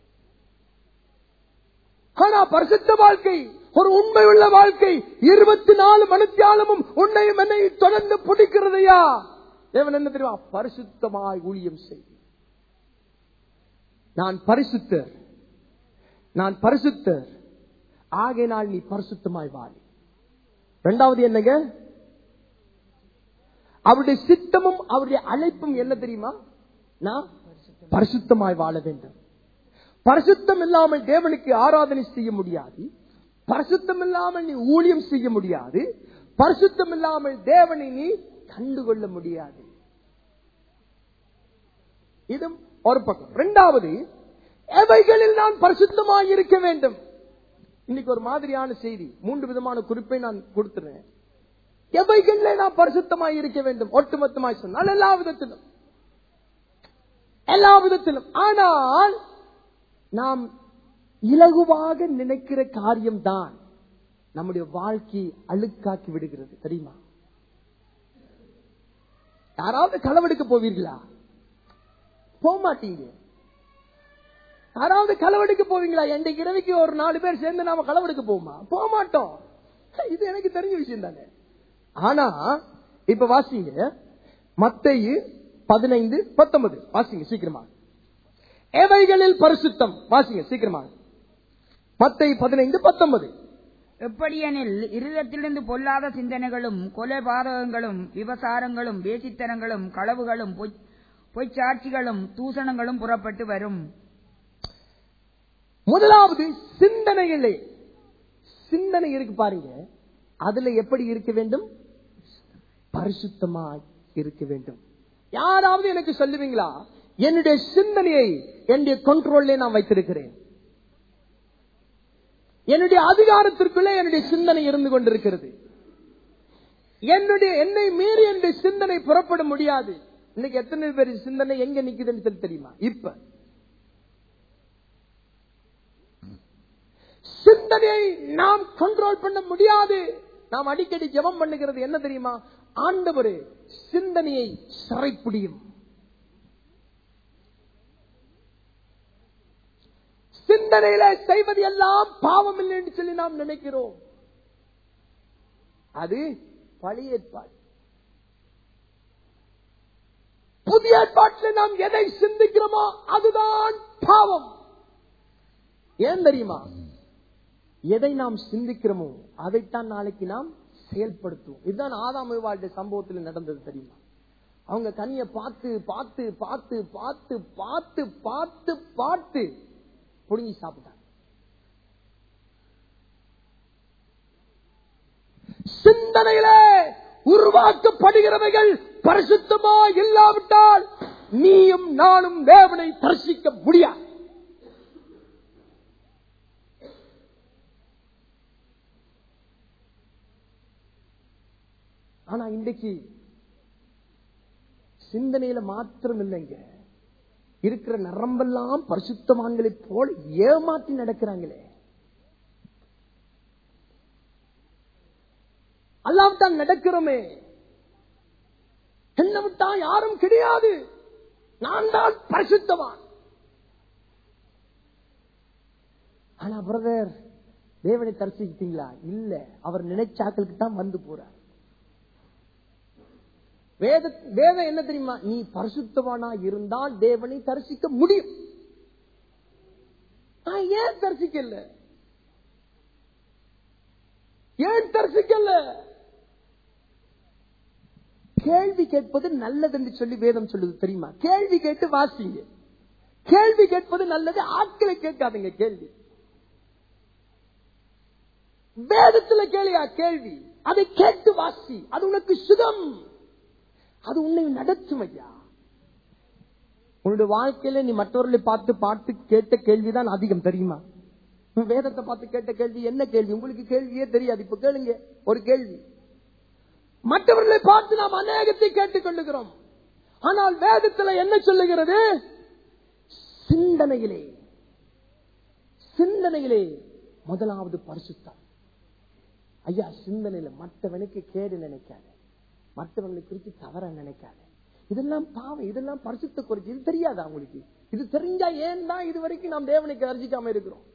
ஆனா பரிசுத்த வாழ்க்கை ஒரு உண்மை உள்ள வாழ்க்கை இருபத்தி நாலு மணித்தியாலமும் உன்னையும் என்னையும் தொடர்ந்து பிடிக்கிறதையா தேவன் என்ன தெரியுமா பரிசுத்தமாய் ஊழியம் செய் நான் பரிசுத்தர் நான் பரிசுத்தர் ஆகையினால் நீ பரிசுத்தமாய் வாழி இரண்டாவது என்னங்க அவருடைய சித்தமும் அவருடைய அழைப்பும் என்ன தெரியுமா நான் பரிசுத்தமாய் வாழ வேண்டும் பரிசுத்தம் இல்லாமல் தேவனுக்கு ஆராதனை செய்ய முடியாது பரிசுத்தம் இல்லாமல் நீ ஊழியம் செய்ய முடியாது பரிசுத்தம் இல்லாமல் தேவனை நீ கண்டுகொள்ள முடியாது இது ஒரு பக்கம் இரண்டாவது எவைகளில் நான் பரிசுத்தமாய் இருக்க வேண்டும் இன்னைக்கு ஒரு மாதிரியான செய்தி மூன்று விதமான குறிப்பை நான் கொடுத்துறேன் எவைகளிலே நான் பரிசுத்தமாய் இருக்க வேண்டும் ஒட்டுமொத்தமாய் சொன்னால் எல்லா விதத்திலும் எல்லா விதத்திலும் ஆனால் நாம் இலகுவாக நினைக்கிற காரியம்தான் நம்முடைய வாழ்க்கையை அழுக்காக்கி விடுகிறது தெரியுமா யாராவது களவெடுக்க போவீர்களா போக மாட்டீங்க யாராவது களவெடுக்க போவீங்களா எந்த இரவைக்கு ஒரு நாலு பேர் சேர்ந்து நாம களவெடுக்க போவோமா போக மாட்டோம் இது எனக்கு தெரிஞ்ச விஷயம் தானே ஆனா இப்ப வாசிங்க மத்தையு பதினைந்து பத்தொன்பது வாசிங்க சீக்கிரமா எவைகளில் பரிசுத்தம் வாசிங்க சீக்கிரமாக மத்தை பதினைந்து பத்தொன்பது எப்படியெனில் இருதயத்திலிருந்து பொல்லாத சிந்தனைகளும் கொலை பாதகங்களும் விபசாரங்களும் வேசித்தனங்களும் களவுகளும் பொய்- பொய்ச்சாட்சிகளும் தூசணங்களும் புறப்பட்டு வரும் முதலாவது சிந்தனைகளே சிந்தனை இருக்கு பாருங்க அதுல எப்படி இருக்க வேண்டும் பரிசுத்தமா இருக்க வேண்டும் யாராவது எனக்கு சொல்லுவீங்களா என்னுடைய சிந்தனையை என்னுடைய கண்ட்ரோல்ல நான் வைத்திருக்கிறேன் என்னுடைய அதிகாரத்திற்குள்ளே என்னுடைய சிந்தனை இருந்து கொண்டிருக்கிறது என்னுடைய என்னை மீறி என்னுடைய சிந்தனை புறப்பட முடியாது இன்னைக்கு எத்தனை பேர் சிந்தனை எங்க நிக்குதுன்னு சொல்லி தெரியுமா இப்ப சிந்தனையை நாம் கண்ட்ரோல் பண்ண முடியாது நாம் அடிக்கடி ஜெபம் பண்ணுகிறது என்ன தெரியுமா ஆண்டவரே சிந்தனையை சிறைப்பிடியும் சிந்தனையில செய்வது எல்லாம் பாவம் இல்லை என்று சொல்லி நாம் நினைக்கிறோம் அது பழைய ஏற்பாடு புதிய ஏற்பாட்டில் நாம் எதை சிந்திக்கிறோமோ அதுதான் பாவம் ஏன் தெரியுமா எதை நாம் சிந்திக்கிறோமோ அதைத்தான் நாளைக்கு நாம் செயல்படுத்துவோம் இதுதான் ஆதாம் வாழ்க்கை சம்பவத்தில் நடந்தது தெரியுமா அவங்க கனிய பார்த்து பார்த்து பார்த்து பார்த்து பார்த்து பார்த்து பார்த்து புடுங்கி சாப்பிட்டாங்க சிந்தனையிலே உருவாக்கப்படுகிறவைகள் பரிசுத்தமா இல்லாவிட்டால் நீயும் நானும் தேவனை தரிசிக்க முடியாது ஆனா இன்றைக்கு சிந்தனையில மாத்திரம் இல்லைங்க இருக்கிற நரம்பெல்லாம் பரிசுத்தவான்களை போல் ஏமாற்றி நடக்கிறாங்களே அல்லாவிட்டால் நடக்கிறோமே என்ன விட்டா யாரும் கிடையாது நான் தான் பரிசுத்தவான் ஆனா பிரதர் தேவனை தரிசிக்கிட்டீங்களா இல்ல அவர் நினைச்சாக்களுக்கு தான் வந்து போறார் வேத வேதம் என்ன தெரியுமா நீ பரிசுத்தவானா இருந்தால் தேவனை தரிசிக்க முடியும் நான் ஏன் தரிசிக்கல ஏன் தரிசிக்கல கேள்வி கேட்பது நல்லது என்று சொல்லி வேதம் சொல்லுது தெரியுமா கேள்வி கேட்டு வாசிங்க கேள்வி கேட்பது நல்லது ஆட்களை கேட்காதீங்க கேள்வி வேதத்துல கேளியா கேள்வி அதை கேட்டு வாசி அது உனக்கு சுகம் அது உன்னை நடத்தும் ஐயா உன்னுடைய வாழ்க்கையில நீ மற்றவர்களை பார்த்து பார்த்து கேட்ட கேள்விதான் அதிகம் தெரியுமா உன் வேதத்தை பார்த்து கேட்ட கேள்வி என்ன கேள்வி உங்களுக்கு கேள்வியே தெரியாது இப்ப கேளுங்க ஒரு கேள்வி மற்றவர்களை பார்த்து நாம் அநேகத்தை கேட்டுக் கொள்ளுகிறோம் ஆனால் வேதத்துல என்ன சொல்லுகிறது சிந்தனையிலே சிந்தனையிலே முதலாவது பரிசுத்தம் ஐயா சிந்தனையில மற்றவனுக்கு கேடு நினைக்காத மற்றவர்களை குறித்து தவற நினைக்காத இதெல்லாம் பாவம் இதெல்லாம் பரிசுத்த குறிச்சு இது தெரியாதா உங்களுக்கு இது தெரிஞ்சா ஏன் தான் இது வரைக்கும் நாம் தேவனுக்கு அர்ஜிக்காம இருக்கிறோம்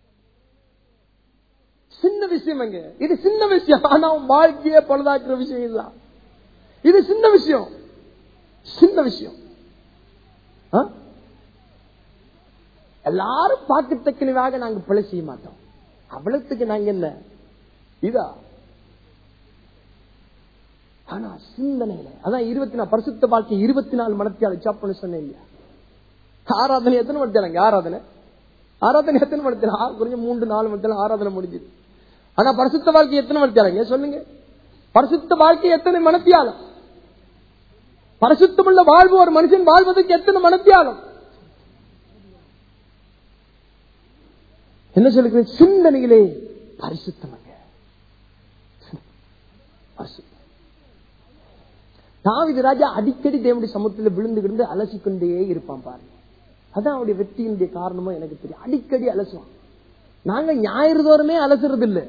சின்ன விஷயம் எங்க இது சின்ன விஷயம் ஆனா உன் வாழ்க்கையே பழுதாக்குற விஷயம் இல்ல இது சின்ன விஷயம் சின்ன விஷயம் ஆ? எல்லாரும் பார்க்கத்தக்கனவாக நாங்க பிழை செய்ய மாட்டோம் அவ்வளவுக்கு நாங்க என்ன இதா ஆனா சிந்தனையில அதான் இருபத்தி நாலு பரிசுத்த வாழ்க்கை இருபத்தி நாலு மனத்தியால சாப்பிட சொன்னேன் இல்லையா ஆராதனை எத்தனை மணித்தாங்க ஆராதனை ஆராதனை எத்தனை மணித்தாங்க கொஞ்சம் மூன்று நாலு மணித்தால ஆராதனை முடிஞ்சது ஆனா பரிசுத்த வாழ்க்கை எத்தனை மணித்தாங்க சொல்லுங்க பரிசுத்த வாழ்க்கை எத்தனை மனத்தியாலம் பரிசுத்தமுள்ள வாழ்வு ஒரு மனுஷன் வாழ்வதற்கு எத்தனை மனத்தியாலம் என்ன சொல்லுகிறேன் சிந்தனையிலே பரிசுத்தமங்க பரிசுத்தம் தாவித ராஜா அடிக்கடி தேவனுடைய சமூகத்தில் விழுந்து கிடந்து அலசிக்கொண்டே இருப்பான் பாருங்க அதான் அவருடைய வெற்றியினுடைய காரணமா எனக்கு தெரியும் அடிக்கடி அலசுவான் நாங்க ஞாயிறு தோறுமே அலசுறது இல்ல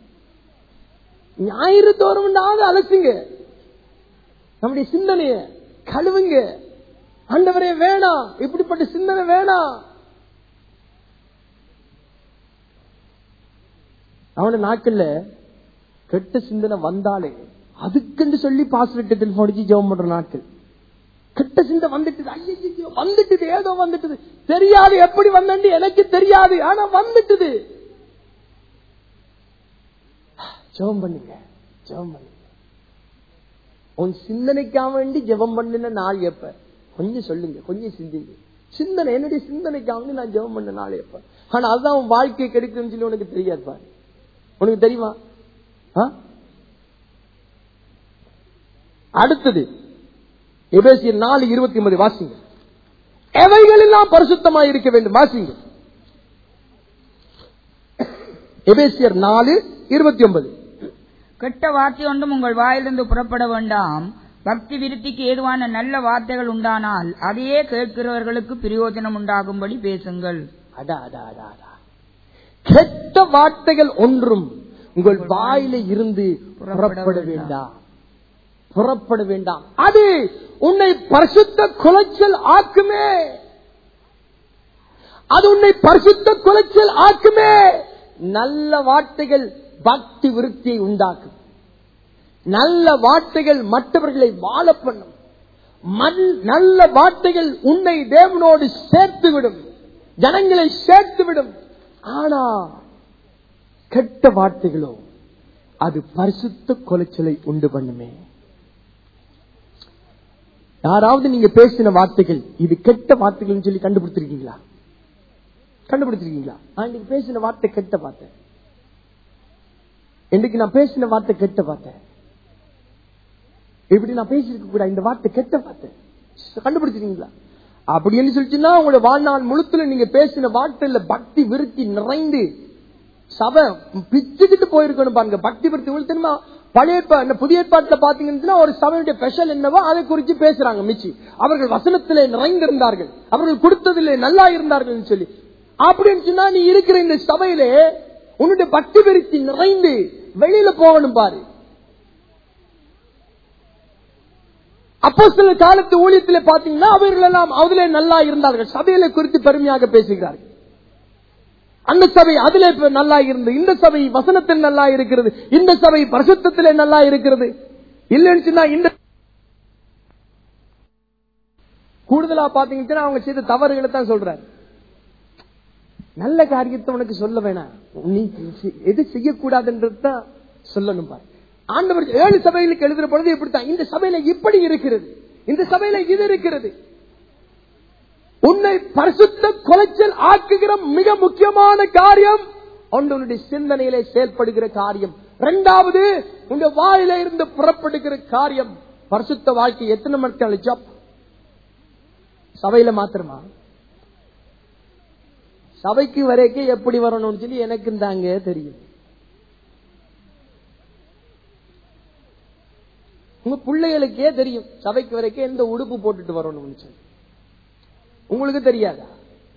ஞாயிறு தோறும் அலசுங்க நம்முடைய சிந்தனைய கழுவுங்க ஆண்டவரே வேணாம் இப்படிப்பட்ட சிந்தனை வேணாம் அவன நாட்கள்ல கெட்ட சிந்தனை வந்தாலே அதுக்குன்னு சொல்லி பாஸ்வேர்ட் டெலிபோன் அடிச்சு ஜெபம் பண்ற நாட்கள் கெட்ட சிந்தை வந்துட்டுது ஐயோ வந்துட்டுது ஏதோ வந்துட்டுது தெரியாது எப்படி வந்தேன்னு எனக்கு தெரியாது ஆனா வந்துட்டுது ஜெபம் பண்ணுங்க ஜெபம் பண்ணுங்க உன் சிந்தனைக்காக வேண்டி ஜெபம் பண்ணின நாள் எப்ப கொஞ்சம் சொல்லுங்க கொஞ்சம் சிந்திங்க சிந்தனை என்னுடைய சிந்தனைக்காக வேண்டி நான் ஜெபம் பண்ண நாள் எப்ப ஆனா அதுதான் உன் வாழ்க்கையை கெடுக்குன்னு சொல்லி உனக்கு தெரியாது பாரு உனக்கு தெரியுமா ஆ? அடுத்தது எபேசியர் நாலு இருபத்தி ஒன்பது வாசிங்க எவைகளெல்லாம் பரிசுத்தமாய் இருக்க வேண்டும் வாசிங்க எபேசியர் நாலு இருபத்தி ஒன்பது கெட்ட வார்த்தை ஒன்றும் உங்கள் வாயிலிருந்து புறப்பட வேண்டாம் பக்தி விருத்திக்கு ஏதுவான நல்ல வார்த்தைகள் உண்டானால் அதையே கேட்கிறவர்களுக்கு பிரயோஜனம் உண்டாகும்படி பேசுங்கள் அடா அடா அடா அடா கெட்ட வார்த்தைகள் ஒன்றும் உங்கள் வாயில இருந்து புறப்பட வேண்டாம் புறப்பட வேண்டாம் அது உன்னை பரிசுத்த குலைச்சல் ஆக்குமே அது உன்னை பரிசுத்த குலைச்சல் ஆக்குமே நல்ல வார்த்தைகள் பக்தி விருத்தியை உண்டாக்கும் நல்ல வார்த்தைகள் மற்றவர்களை வாழ பண்ணும் மன்- நல்ல வார்த்தைகள் உன்னை தேவனோடு சேர்த்து விடும் ஜனங்களை சேர்த்து விடும் ஆனா கெட்ட வார்த்தைகளோ அது பரிசுத்த கொலைச்சலை உண்டு பண்ணுமே யாராவது நீங்க பேசின வார்த்தைகள் இது கெட்ட வார்த்தைகள் சொல்லி கண்டுபிடிச்சிருக்கீங்களா கண்டுபிடிச்சிருக்கீங்களா நான் இன்னைக்கு பேசின வார்த்தை கெட்ட வார்த்தை இன்னைக்கு நான் பேசின வார்த்தை கெட்ட வார்த்தை இப்படி நான் பேசிருக்க கூட இந்த வார்த்தை கெட்ட வார்த்தை கண்டுபிடிச்சிருக்கீங்களா அப்படின்னு சொல்லிச்சுன்னா உங்களோட வாழ்நாள் முழுத்துல நீங்க பேசின வார்த்தையில பக்தி விருத்தி நிறைந்து சபை பிச்சுக்கிட்டு போயிருக்கணும் பாருங்க பக்தி விருத்தி உங்களுக்கு தெரியுமா பழைய ஏற்பா- இந்த புதிய ஏற்பாட்டுல பாத்தீங்கன்னா ஒரு சபையுடைய ஸ்பெஷல் என்னவோ அதை குறித்து பேசுறாங்க மிச்சி அவர்கள் வசனத்திலே நிறைந்திருந்தார்கள் அவர்கள் கொடுத்ததிலே நல்லா இருந்தார்கள் சொல்லி அப்படின்னு சொன்னா நீ இருக்கிற இந்த சபையிலே உன்னுடைய பக்தி விருத்தி நிறைந்து வெளியில போகணும் பாரு அப்போ சில காலத்து ஊழியத்திலே பாத்தீங்கன்னா அவர்கள் எல்லாம் அதிலே நல்லா இருந்தார்கள் சபையில குறித்து பெருமையாக பேசுகிறார்கள் அந்த சபை அதிலே இப்ப நல்லா இருந்து இந்த சபை வசனத்தில் நல்லா இருக்கிறது இந்த சபை பரிசுத்திலே நல்லா இருக்கிறது இல்லைன்னு சொன்னா இந்த கூடுதலா பாத்தீங்கன்னா அவங்க செய்த தவறுகளை தான் சொல்றாரு நல்ல காரியத்தை உனக்கு சொல்ல வேணாம் நீ செ- எது செய்யக்கூடாதுன்றது தான் சொல்லணும் பாரு ஆண்டவர் ஏழு சபைகளுக்கு எழுதுற பொழுது இப்படித்தான் இந்த சபையில இப்படி இருக்கிறது இந்த சபையில இது இருக்கிறது உன்னை பரிசுத்த கொலைச்சல் ஆக்குகிற மிக முக்கியமான காரியம் ஒன்று உன்னுடைய சிந்தனையிலே செயல்படுகிற காரியம் இரண்டாவது உங்க வாயில இருந்து புறப்படுகிற காரியம் பரிசுத்த வாழ்க்கை எத்தனை மக்கள் ஜப் சபையில மாத்திரமா சபைக்கு வரைக்கும் எப்படி வரணும்னு சொல்லி எனக்கு தாங்க தெரியும் உங்க பிள்ளைகளுக்கே தெரியும் சபைக்கு வரைக்கும் எந்த உடுப்பு போட்டுட்டு வரணும்னு சொல்லி உங்களுக்கு தெரியாதா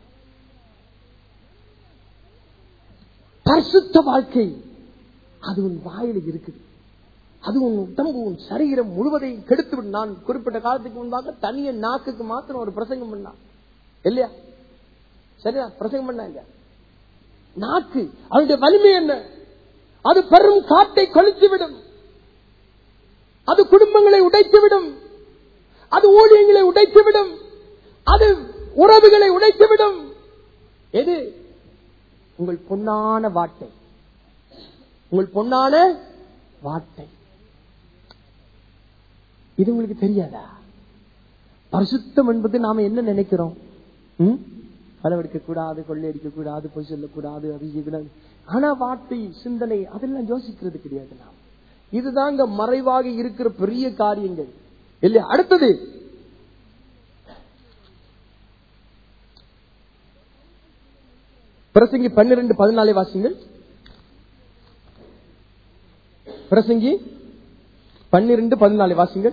பரிசுத்த வாழ்க்கை அது உன் வாயில இருக்குது அது உன் உடம்பு உன் சரீரம் முழுவதையும் கெடுத்து விடும். நான் குறிப்பிட்ட காலத்துக்கு முன்பாக தனிய நாக்குக்கு மாத்திரம் ஒரு பிரசங்கம் பண்ணான் இல்லையா சரியா பிரசங்கம் பண்ணாங்க நாக்கு அதனுடைய வலிமை என்ன அது பெரும் காட்டை கொளுத்து விடும் அது குடும்பங்களை உடைத்துவிடும் அது ஊழியங்களை உடைத்துவிடும் அது உறவுகளை உடைத்துவிடும் எது உங்கள் பொன்னான வார்த்தை உங்கள் பொன்னான வார்த்தை இது உங்களுக்கு தெரியாதா பரிசுத்தம் என்பது நாம என்ன நினைக்கிறோம் ம்? களவெடுக்க கூடாது கொள்ளையடிக்க கூடாது பொய் சொல்லக்கூடாது அது செய்யக்கூடாது ஆனா வார்த்தை சிந்தனை அதெல்லாம் யோசிக்கிறது கிடையாது நாம் இதுதாங்க மறைவாக இருக்கிற பெரிய காரியங்கள் இல்லையா அடுத்தது பிரசங்கி பன்னிரண்டு பதினாலே வாசிங்கள் பிரசங்கி பன்னிரண்டு பதினாலே வாசிங்கள்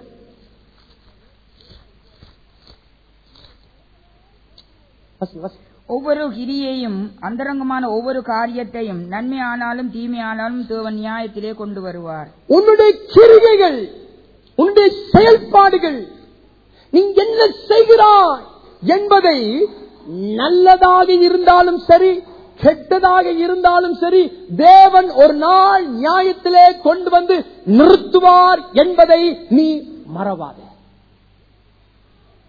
வாசிங்க, வாசிங்க. ஒவ்வொரு கிரியையும் அந்தரங்கமான ஒவ்வொரு காரியத்தையும் நன்மையானாலும் தீமையானாலும் தேவன் நியாயத்திலே கொண்டு வருவார் உன்னுடைய கிரிகைகள் உன்னுடைய செயல்பாடுகள் நீ என்ன செய்கிறாய் என்பதை நல்லதாக இருந்தாலும் சரி கெட்டதாக இருந்தாலும் சரி தேவன் ஒரு நாள் நியாயத்திலே கொண்டு வந்து நிறுத்துவார் என்பதை நீ மறவாத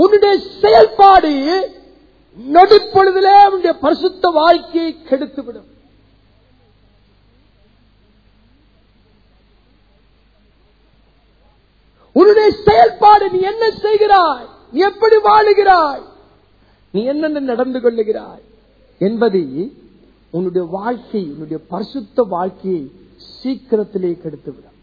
உன்னுடைய செயல்பாடு நொடிப்பொழுதிலே உன்னுடைய பரிசுத்த வாழ்க்கையை கெடுத்துவிடும் உன்னுடைய செயல்பாடு நீ என்ன செய்கிறாய் நீ எப்படி வாழுகிறாய் நீ என்னென்ன நடந்து கொள்ளுகிறாய் என்பதை உன்னுடைய வாழ்க்கை உன்னுடைய பரிசுத்த வாழ்க்கையை சீக்கிரத்திலே கெடுத்துவிடும்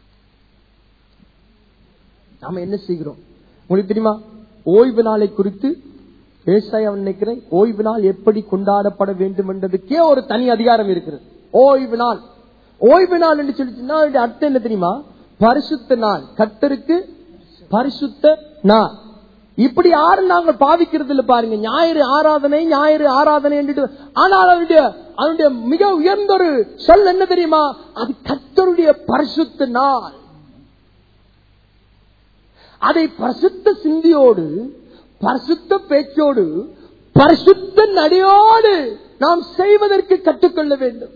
நாம என்ன செய்கிறோம் உங்களுக்கு தெரியுமா ஓய்வு நாளை குறித்து விவசாயம் நினைக்கிறேன் ஓய்வு நாள் எப்படி கொண்டாடப்பட வேண்டும் என்பதற்கே ஒரு தனி அதிகாரம் இருக்கிறது ஓய்வு நாள் ஓய்வு நாள் என்று சொல்லிச்சுன்னா அதனுடைய அர்த்தம் என்ன தெரியுமா பரிசுத்த நாள் கத்தருக்கு பரிசுத்த நாள் இப்படி யாரும் நாங்கள் பாவிக்கிறது இல்ல பாருங்க ஞாயிறு ஆராதனை ஞாயிறு ஆராதனை என்று ஆனால் அதனுடைய அதனுடைய மிக உயர்ந்த ஒரு சொல் என்ன தெரியுமா அது கத்தருடைய பரிசுத்த நாள் அதை பரிசுத்த சிந்தியோடு பரிசுத்த பேச்சோடு பரிசுத்த நடையோடு நாம் செய்வதற்கு கற்றுக்கொள்ள வேண்டும்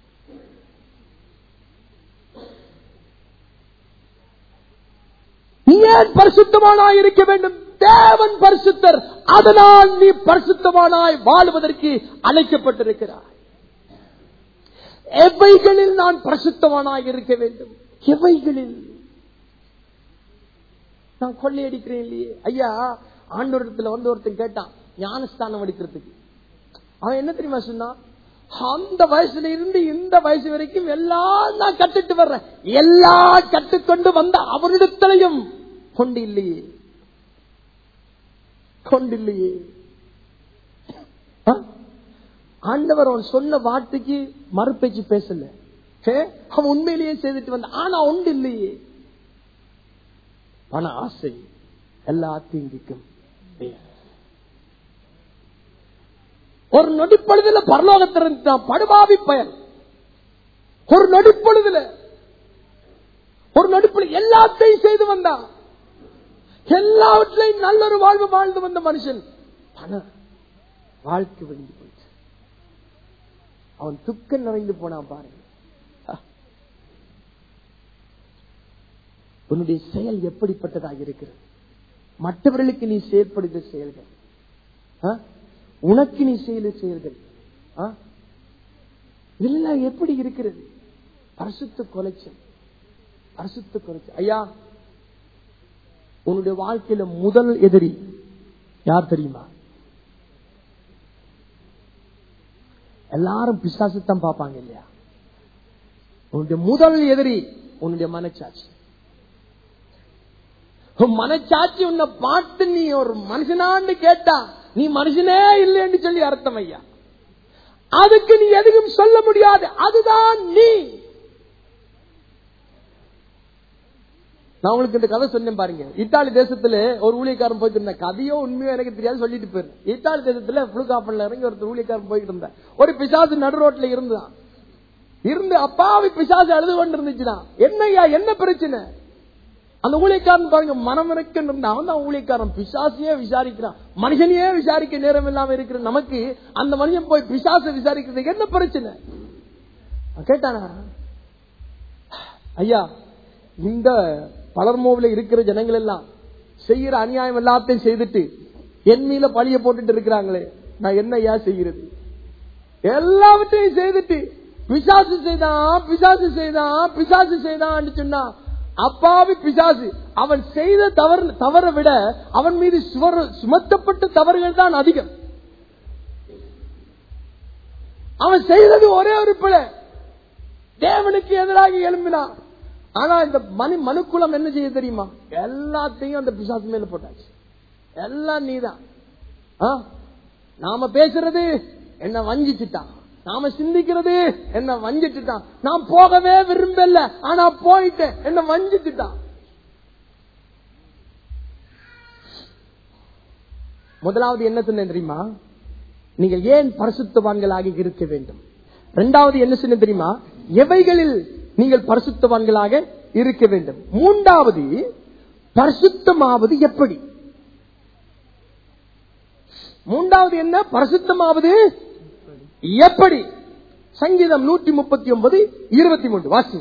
நீ ஏன் பரிசுத்தமானாய் இருக்க வேண்டும் தேவன் பரிசுத்தர் அதனால் நீ பரிசுத்தமானாய் வாழ்வதற்கு அழைக்கப்பட்டிருக்கிறாய் எவைகளில் நான் பரிசுத்தமானாய் இருக்க வேண்டும் எவைகளில் நான் கொள்ளையடிக்கிறேன் இல்லையே ஐயா ஆண்டோரத்துல வந்து ஒருத்தன் கேட்டான் ஞானஸ்தானம் அடிக்கிறதுக்கு அவன் என்ன தெரியுமா சொன்னான் அந்த வயசுல இருந்து இந்த வயசு வரைக்கும் எல்லாம் நான் கட்டுட்டு வர்றேன் எல்லாம் கற்றுக்கொண்டு வந்த அவரிடத்திலையும் கொண்டு இல்லையே கொண்டு இல்லையே ஆ? ஆண்டவர் அவன் சொன்ன வார்த்தைக்கு மறுபேச்சு பேசல ஹே, அவன் உண்மையிலேயே செய்துட்டு வந்த ஆனா ஒன்று இல்லையே பண ஆசை எல்லா தீங்கிக்கும் பெயர். ஒரு நொடிப்பொழுதுல பரலோகத்திறந்தான் படுபாவி பயன் ஒரு நொடிப்பொழுதுல ஒரு நொடிப்பொழுது எல்லாத்தையும் செய்து வந்தான் எல்லாவற்றையும் நல்லொரு வாழ்வு வாழ்ந்து வந்த மனுஷன் பண வாழ்க்கை விழுந்து போயிடுச்சு அவன் துக்கம் நிறைந்து போனான் பாருங்க ஆ. உன்னுடைய செயல் எப்படிப்பட்டதாக இருக்கிறது மற்றவர்களுக்கு நீ செயற்படுத்த செயல்கள் ஆ? உனக்கு நீ செய்த செயல்கள் ஆ? இதெல்லாம் எப்படி இருக்கிறது பரிசுத்த கொலைச்சல் பரிசுத்த கொலைச்சல் ஐயா உன்னுடைய வாழ்க்கையில முதல் எதிரி யார் தெரியுமா எல்லாரும் பிசாசுத்தான் பார்ப்பாங்க இல்லையா உன்னுடைய முதல் எதிரி உன்னுடைய மனச்சாட்சி உன் மனச்சாட்சி உன்னை பார்த்து நீ ஒரு மனுஷனான்னு கேட்டா நீ மனுஷனே இல்லைன்னு சொல்லி அர்த்தம் ஐயா அதுக்கு நீ எதுவும் சொல்ல முடியாது அதுதான் நீ நான் உங்களுக்கு இந்த கதை சொன்னேன் பாருங்க இத்தாலி தேசத்துல ஒரு ஊழியக்காரன் போயிட்டு இருந்தேன் கதையோ உண்மையோ எனக்கு தெரியாது சொல்லிட்டு போயிருந்தேன் இத்தாலி தேசத்துல புளுகாப்பல்ல இறங்கி ஒருத்தர் ஊழியக்காரன் போயிட்டு இருந்தேன் ஒரு பிசாசு நடு ரோட்ல இருந்தான் இருந்து அப்பாவி பிசாசு அழுது கொண்டு இருந்துச்சுன்னா என்னய்யா என்ன பிரச்சனை அந்த ஊழியக்காரன் பாருங்க மனம் இருக்கின்ற அவன் தான் ஊழியக்காரன் பிசாசியே விசாரிக்கிறான் மனுஷனையே விசாரிக்க நேரம் இல்லாம இருக்கிற நமக்கு அந்த மனுஷன் போய் பிசாச விசாரிக்கிறதுக்கு என்ன பிரச்சனை அவன் கேட்டானா ஐயா இந்த பலர்மோவில இருக்கிற ஜனங்கள் எல்லாம் செய்யற அநியாயம் எல்லாத்தையும் செய்துட்டு என் மீல பழிய போட்டுட்டு இருக்கிறாங்களே நான் என்ன ஐயா செய்கிறது எல்லாவற்றையும் செய்துட்டு பிசாசு செய்தான் பிசாசு செய்தான் பிசாசு செய்தான் சொன்னா அப்பாவி பிசாசு அவன் செய்த தவறு தவறை விட அவன் மீது சுவர்- சுமத்தப்பட்ட தவறுகள் தான் அதிகம் அவன் செய்தது ஒரே ஒரு பிழை தேவனுக்கு எதிராக எழும்பினான் ஆனா இந்த மனு மனுக்குலம் என்ன செய்ய தெரியுமா எல்லாத்தையும் அந்த பிசாசு மேல போட்டாச்சு எல்லாம் நீதான் ஆ? நாம பேசுறது என்ன வஞ்சிச்சுட்டான் நாம சிந்திக்கிறது என்ன வஞ்சிச்சுட்டான் நான் போகவே விரும்பல ஆனா போயிட்டேன் என்ன வஞ்சிச்சுட்டான் முதலாவது என்ன சொன்னேன் தெரியுமா நீங்கள் ஏன் பரிசுத்தவான்களாக இருக்க வேண்டும் இரண்டாவது என்ன சொன்ன தெரியுமா எவைகளில் நீங்கள் பரிசுத்தவான்களாக இருக்க வேண்டும் மூன்றாவது பரிசுத்தமாவது எப்படி மூன்றாவது என்ன பரிசுத்தமாவது எப்படி சங்கீதம் நூற்றி முப்பத்தி ஒன்பது இருபத்தி மூன்று வாசி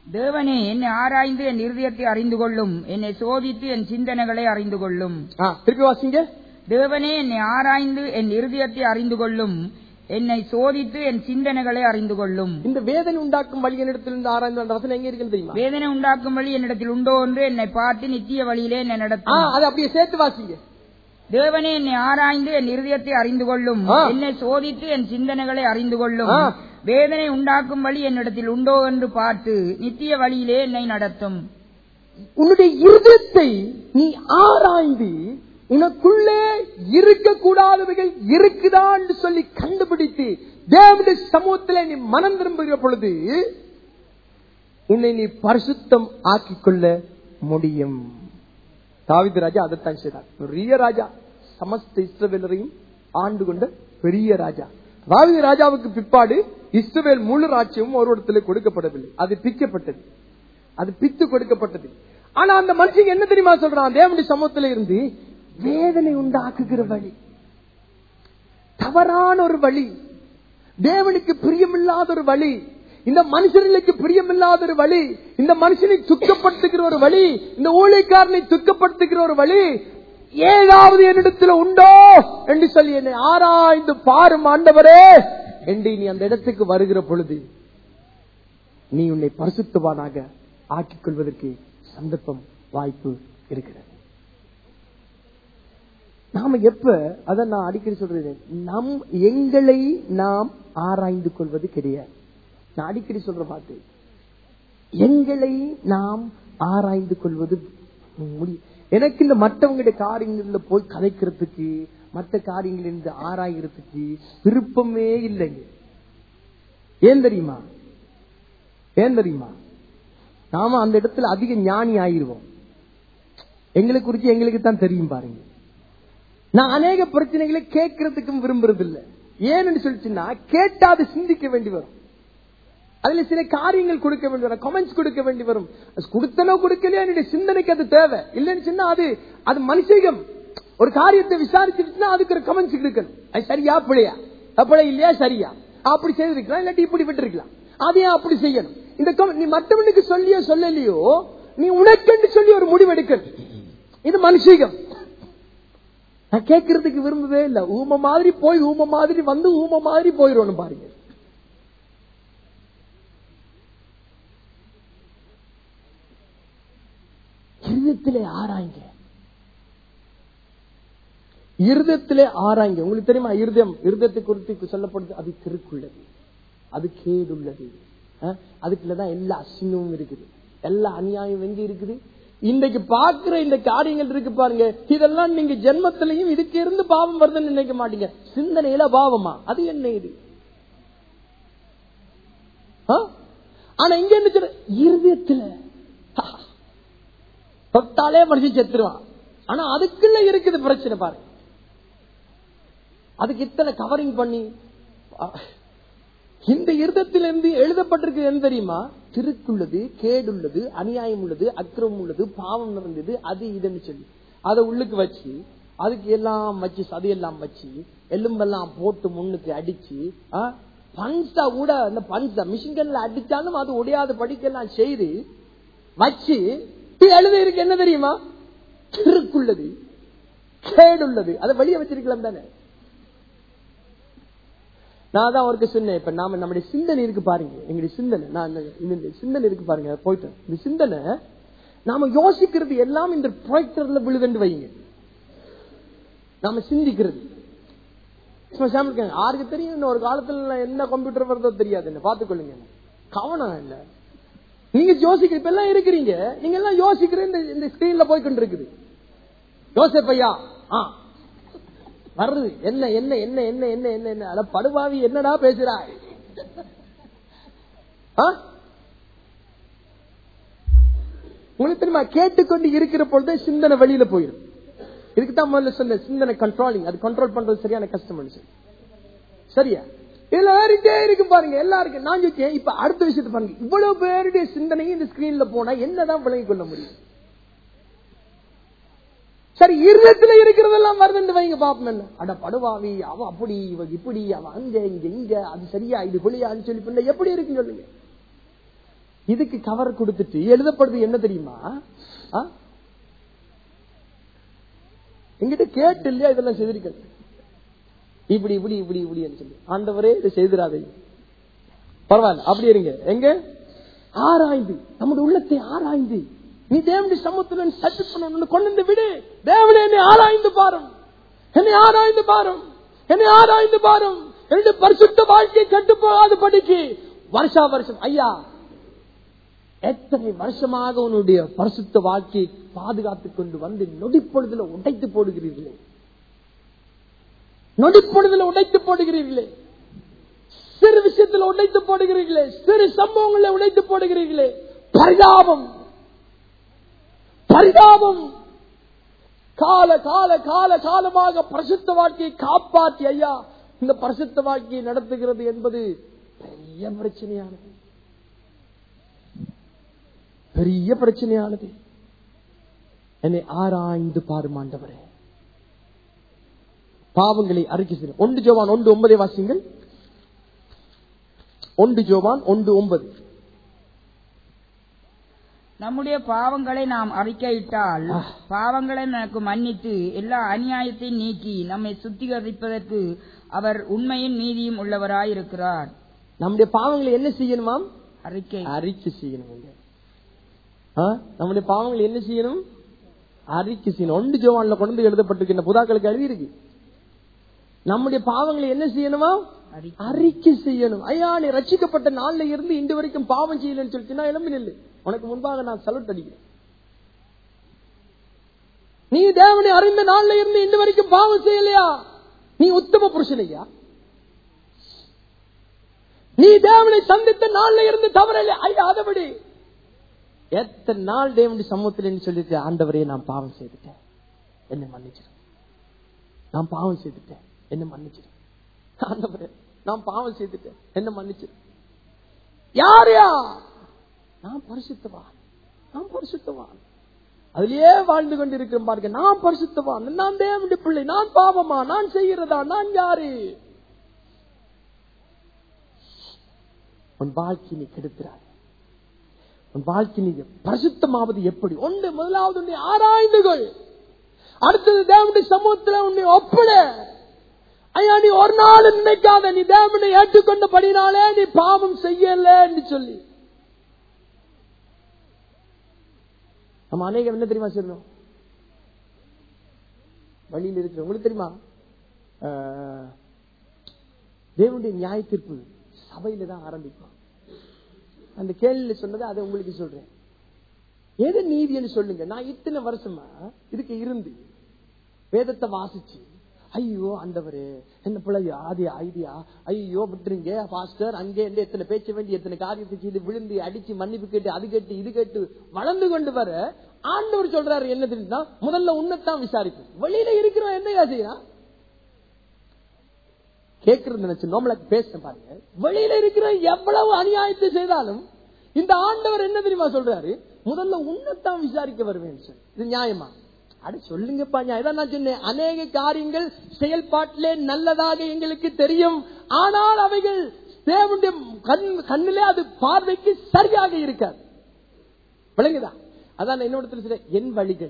தேவனே என்னை ஆராய்ந்து என் இருதயத்தை அறிந்து கொள்ளும் என்னை சோதித்து என் சிந்தனைகளை அறிந்து கொள்ளும் ஆ, திருப்பி வாசிங்க தேவனே என்னை ஆராய்ந்து என் இருதயத்தை அறிந்து கொள்ளும் என்னை சோதித்து என் சிந்தனைகளை அறிந்து கொள்ளும் இந்த வேதனை உண்டாக்கும் வழி என்னிடத்திலிருந்து ஆராய்ந்து அந்த வசனம் எங்க இருக்குன்னு தெரியுமா வேதனை உண்டாக்கும் வழி என்னிடத்தில் உண்டோ என்று என்னை பார்த்து நித்திய வழியிலே என்னை ஆ, நடத்தும் அதை அப்படியே சேர்த்து வாசிங்க தேவனே என்னை ஆராய்ந்து என் இருதயத்தை அறிந்து கொள்ளும் ஆ. என்னை சோதித்து என் சிந்தனைகளை அறிந்து கொள்ளும் ஆ. வேதனை உண்டாக்கும் வழி என்னிடத்தில் உண்டோ என்று பார்த்து நித்திய வழியிலே என்னை நடத்தும் உன்னுடைய இருதயத்தை நீ ஆராய்ந்து உனக்குள்ளே இருக்கக்கூடாதவைகள் இருக்குதா என்று சொல்லி கண்டுபிடித்து தேவனுடைய சமூகத்திலே நீ மனம் திரும்புகிற பொழுது உன்னை நீ பரிசுத்தம் ஆக்கிக் கொள்ள முடியும் தாவித ராஜா அதைத்தான் செய்தார் பெரிய ராஜா சமஸ்த இஸ்ரவேலரையும் ஆண்டு கொண்ட பெரிய ராஜா தாவித ராஜாவுக்கு பிற்பாடு இஸ்ரவேல் முழு ராஜ்யமும் ஒரு இடத்துல கொடுக்கப்படவில்லை அது பிக்கப்பட்டது அது பித்து கொடுக்கப்பட்டது ஆனா அந்த மனுஷன் என்ன தெரியுமா சொல்றான் தேவனுடைய சமூகத்துல இருந்து வேதனை உண்டாக்குகிற வழி தவறான ஒரு வழி தேவனுக்கு பிரியமில்லாத ஒரு வழி இந்த மனுஷர்களுக்கு பிரியமில்லாத ஒரு வழி இந்த மனுஷனை துக்கப்படுத்துகிற ஒரு வழி இந்த ஊழியக்காரனை துக்கப்படுத்துகிற ஒரு வழி ஏதாவது என்னிடத்துல உண்டோ என்று சொல்லி என்னை ஆராய்ந்து பாரும் ஆண்டவரே என்று நீ அந்த இடத்துக்கு வருகிற பொழுது நீ உன்னை பரிசுத்தவானாக ஆக்கிக் கொள்வதற்கு சந்தர்ப்பம் வாய்ப்பு இருக்கிறது நாம எப்ப அத நான் அடிக்கடி சொல்றேன் நம் எங்களை நாம் ஆராய்ந்து கொள்வது கிடையாது நான் அடிக்கடி சொல்ற பாட்டு எங்களை நாம் ஆராய்ந்து கொள்வது முடியும் எனக்கு இந்த மற்றவங்களுடைய காரியங்கள்ல போய் கதைக்கிறதுக்கு மற்ற காரியங்கள் இருந்து ஆராய்கிறதுக்கு விருப்பமே இல்லைங்க ஏன் தெரியுமா ஏன் தெரியுமா நாம அந்த இடத்துல அதிக ஞானி ஆயிருவோம் எங்களை குறிச்சு எங்களுக்கு தான் தெரியும் பாருங்க நான் அநேக பிரச்சனைகளை கேட்கறதுக்கும் விரும்புறது இல்ல ஏன்னு சொல்லிச்சுன்னா கேட்டாது சிந்திக்க வேண்டி வரும் அதுல சில காரியங்கள் கொடுக்க வேண்டி வரும் கமெண்ட்ஸ் கொடுக்க வேண்டி வரும் அது கொடுத்தனோ கொடுக்கலையோ என்னுடைய சிந்தனைக்கு அது தேவை இல்லைன்னு சொன்னா அது அது மனுஷகம் ஒரு காரியத்தை விசாரிச்சுட்டுனா அதுக்கு ஒரு கமெண்ட்ஸ் கொடுக்கணும் அது சரியா பிழையா அப்படி இல்லையா சரியா அப்படி செய்திருக்கலாம் இல்லாட்டி இப்படி விட்டுருக்கலாம் அதையே அப்படி செய்யணும் இந்த comment- நீ மற்றவனுக்கு சொல்லியோ சொல்லலையோ நீ உனக்கென்று சொல்லி ஒரு முடிவு எடுக்கணும் இது மனுஷீகம் நான் கேட்கறதுக்கு விரும்பவே இல்ல ஊம மாதிரி போய் ஊம மாதிரி வந்து ஊம மாதிரி போயிடணும் பாருங்க இருதயத்திலே ஆராய்ங்க இருதயத்திலே ஆராய்ங்க உங்களுக்கு தெரியுமா இருதயம் இருதயத்தை குறித்து சொல்லப்படுது அது திருக்குள்ளது அது கேடுள்ளது அஹ், அதுக்குள்ளதான் எல்லா அசிங்கமும் இருக்குது எல்லா அநியாயம் எங்க இருக்குது இன்றைக்கு பாக்குற இந்த காரியங்கள் இருக்கு பாருங்க இதெல்லாம் நீங்க ஜென்மத்திலையும் இதுக்கு இருந்து பாவம் வருதுன்னு நினைக்க மாட்டீங்க சிந்தனையில பாவமா அது என்ன இது ஆ? ஆனா இங்க என்ன சொல்ற இருதயத்துல ஹா. தொட்டாலே மனுஷன் செத்துருவான் ஆனா அதுக்குள்ள இருக்குது பிரச்சனை பாருங்க அதுக்கு இத்தனை கவரிங் பண்ணி ஆ, இந்த இருதத்திலிருந்து எழுதப்பட்டிருக்கு என்ன தெரியுமா திருக்குள்ளது கேடுள்ளது அநியாயம் உள்ளது அக்கிரமம் உள்ளது பாவம் நிறைந்தது அது இதுன்னு சொல்லி அதை உள்ளுக்கு வச்சு அதுக்கு எல்லாம் வச்சு சதையெல்லாம் வச்சு எலும்பெல்லாம் போட்டு முன்னுக்கு அடிச்சு ஆ, பஞ்சா கூட அந்த பஞ்சா மிஷின் கன்ல அடிச்சாலும் அது உடையாத படிக்கெல்லாம் செய்து வச்சு எழுத இருக்கு என்ன தெரியுமா திருக்குள்ளது கேடுள்ளது அதை வெளியே வச்சிருக்கலாம் தானே நான் தான் அவருக்கு சொன்னேன் இப்ப நாம நம்முடைய சிந்தனை இருக்கு பாருங்க எங்களுடைய சிந்தனை நான் இந்த- இந்த சிந்தனை இருக்கு பாருங்க போயிட்டு இந்த சிந்தனை நாம யோசிக்கிறது எல்லாம் இந்த ப்ரொஜெக்டர்ல விழுதுன்னு வைங்க நாம சிந்திக்கிறது சும்மா சாமிருக்காங்க. யாருக்கு தெரியும் இன்னும் ஒரு காலத்துல என்ன கம்ப்யூட்டர் வருதோ தெரியாது என்ன பாத்துக்கொள்ளுங்க கவனம் இல்ல நீங்க யோசிக்கிற இப்ப எல்லாம் இருக்கிறீங்க நீங்க எல்லாம் யோசிக்கிற இந்த இந்த ஸ்கிரீன்ல போய்கொண்டு இருக்குது யோசிப் ஐயா ஆ வருது என்ன என்ன என்ன என்ன என்ன என்ன என்ன அட படுபாவி என்னடா பேசுறாய் ஆ? உங்களுக்கு தெரியுமா கேட்டுக்கொண்டு இருக்கிற பொழுது சிந்தனை வெளியில போயிடும் இதுக்கு தான் முதல்ல சொன்ன சிந்தனை கண்ட்ரோலிங் அது கண்ட்ரோல் பண்றது சரியான கஷ்டம் மனுஷன் சரியா இதுல ஏறிட்டே இருக்கு பாருங்க எல்லாருக்கும் நான் சொல்லிட்டேன் இப்ப அடுத்த விஷயத்தை பாருங்க இவ்வளவு பேருடைய சிந்தனையும் இந்த ஸ்கிரீன்ல போனா என்னதான் விளங்கிக் கொள்ள முடியும் சரி இருதயத்துல இருக்கிறதெல்லாம் வருதுன்னு வைங்க பாப்போம் என்ன அட படுவாவி அவ அப்படி இவ இப்படி அவ அங்க இங்க இங்க அது சரியா இது பிள்ளையான்னு சொல்லி பிள்ளை எப்படி இருக்குன்னு சொல்லுங்க இதுக்கு கவர் கொடுத்துட்டு எழுதப்படுறது என்ன தெரியுமா ஆ? எங்கிட்ட கேட்டு இல்லையா இதெல்லாம் செய்திருக்கிறது இப்படி இப்படி இப்படி இப்படி சொல்லி ஆண்டவரே இதை செய்திராதீங்க பரவாயில்ல அப்படி இருங்க எங்க ஆராய்ந்து நம்முடைய உள்ளத்தை ஆராய்ந்து நீ தேவனுடைய சமத்துடன் சட்டு பண்ணணும் கொண்டு வந்து விடு தேவனே என்னை ஆராய்ந்து பாரும் என்னை ஆராய்ந்து பாரும் என்னை ஆராய்ந்து பாரும் என்னுடைய பரிசுத்த வாழ்க்கை கட்டு போகாத படிக்கு வருஷா வருஷம் ஐயா எத்தனை வருஷமாக உன்னுடைய பரிசுத்த வாழ்க்கையை பாதுகாத்துக் கொண்டு வந்து நொடிப்பொழுதுல உடைத்து போடுகிறீர்களே நொடிப்பொழுதுல உடைத்து போடுகிறீர்களே சிறு விஷயத்துல உடைத்து போடுகிறீர்களே சிறு சம்பவங்களை உடைத்து போடுகிறீர்களே பரிதாபம் பரிதாபம் கால கால கால காலமாக பரிசுத்த வாழ்க்கையை காப்பாற்றி ஐயா இந்த பரிசுத்த வாழ்க்கையை நடத்துகிறது என்பது பெரிய பிரச்சனையானது பெரிய பிரச்சனையானது என்னை ஆராய்ந்து பாருமாண்டவரே பாவங்களை அறிக்கை செய்ய ஒன்று ஜோவான் ஒன்று ஒன்பதை வாசிங்கள் ஒன்று ஜோவான் ஒன்று ஒன்பது நம்முடைய பாவங்களை நாம் அறிக்கையிட்டால் ஆ. பாவங்களை நமக்கு மன்னித்து எல்லா அநியாயத்தையும் நீக்கி நம்மை சுத்திகரிப்பதற்கு அவர் உண்மையும் நீதியும் உள்ளவராயிருக்கிறார் நம்முடைய பாவங்களை என்ன செய்யணுமாம் அறிக்கை அறிக்கை செய்யணும் ஆ? நம்முடைய பாவங்களை என்ன செய்யணும் அறிக்கை செய்யணும் ஒன்று ஜோவான்ல கொண்டு வந்து எழுதப்பட்டிருக்கின்ற புதாக்களுக்கு எழுதியிருக்கு நம்முடைய பாவங்களை என்ன செய்யணுமா அறிக்கை. அறிக்கை செய்யணும் ஐயா நீ ரட்சிக்கப்பட்ட நாள்ல இருந்து இன்று வரைக்கும் பாவம் செய்யலன்னு சொல்லிட்டு எலும்பி நில்லு உனக்கு முன்பாக நான் சலுட் அடிக்கிறேன் நீ தேவனை அறிந்த நாள்ல இருந்து இன்று வரைக்கும் பாவம் செய்யலையா நீ உத்தம புருஷனையா நீ தேவனை சந்தித்த நாள்ல இருந்து தவறல ஐயா அதை விடு எத்தனை நாள் தேவனுடைய சமூகத்தில் சொல்லிட்டு ஆண்டவரே நான் பாவம் செய்துட்டேன் என்னை மன்னிச்சிரு நான் பாவம் செய்துட்டேன் என்ன மன்னிச்சிரு ஆண்டவரே நான் பாவம் செய்துட்டேன் என்ன மன்னிச்சிரு யாரையா நான் பரிசுத்தவான் நான் பரிசுத்தவான் அதிலேயே வாழ்ந்து கொண்டிருக்கிறேன் பாருங்க நான் பரிசுத்தவான் நான் தேவனுடைய பிள்ளை நான் பாவமா நான் செய்கிறதா நான் யாரு உன் வாழ்க்கை நீ கெடுக்கிறாய் உன் வாழ்க்கை நீ பரிசுத்தமாவது எப்படி ஒன்று முதலாவது உன்னை ஆராய்ந்து கொள் அடுத்தது தேவனுடைய சமூகத்துல உன்னை ஒப்பிட ஐயா நீ ஒரு நாள் நினைக்காத நீ தேவனை ஏற்றுக்கொண்டபடினாலே நீ பாவம் செய்யலன்னு சொல்லி நம்ம அநேகம் என்ன தெரியுமா சொல்லணும் வழியில் இருக்கிற உங்களுக்கு தெரியுமா ஆஹ், தேவனுடைய நியாய தீர்ப்பு சபையில தான் ஆரம்பிக்கும் அந்த கேள்வியில சொன்னது அதை உங்களுக்கு சொல்றேன் எது நீதின்னு சொல்லுங்க நான் இத்தனை வருஷமா இதுக்கு இருந்து வேதத்தை வாசிச்சு ஐயோ ஆண்டவரே என்ன பிள்ளை ஆதி ஐடியா ஐயோ விட்டுருங்க பாஸ்டர் அங்கே இருந்து எத்தனை பேச்ச வேண்டி எத்தனை காரியத்தை செய்து விழுந்து அடிச்சு மன்னிப்பு கேட்டு அது கேட்டு இது கேட்டு வளர்ந்து கொண்டு வர ஆண்டவர் சொல்றாரு என்ன தெரியுமா முதல்ல உன்னைத்தான் விசாரிக்கும் வெளியில இருக்கிறவன் என்னையா செய்யறான் கேட்கறது நினைச்சு நம்மள பேச பாருங்க வெளியில இருக்கிற எவ்வளவு அநியாயத்தை செய்தாலும் இந்த ஆண்டவர் என்ன தெரியுமா சொல்றாரு முதல்ல உன்னைத்தான் விசாரிக்க வருவேன் சொல்லி இது நியாயமா அட சொல்லுங்கப்பா நியாயம். இதான் நான் சொன்னேன் அநேக காரியங்கள் செயல்பாட்டிலே நல்லதாக எங்களுக்கு தெரியும் ஆனால் அவைகள் தேவனுடைய கண் கண்ணிலே அது பார்வைக்கு சரியாக இருக்காது விளங்குதா அதான் என்னோட சொல்ல என் வழிகள்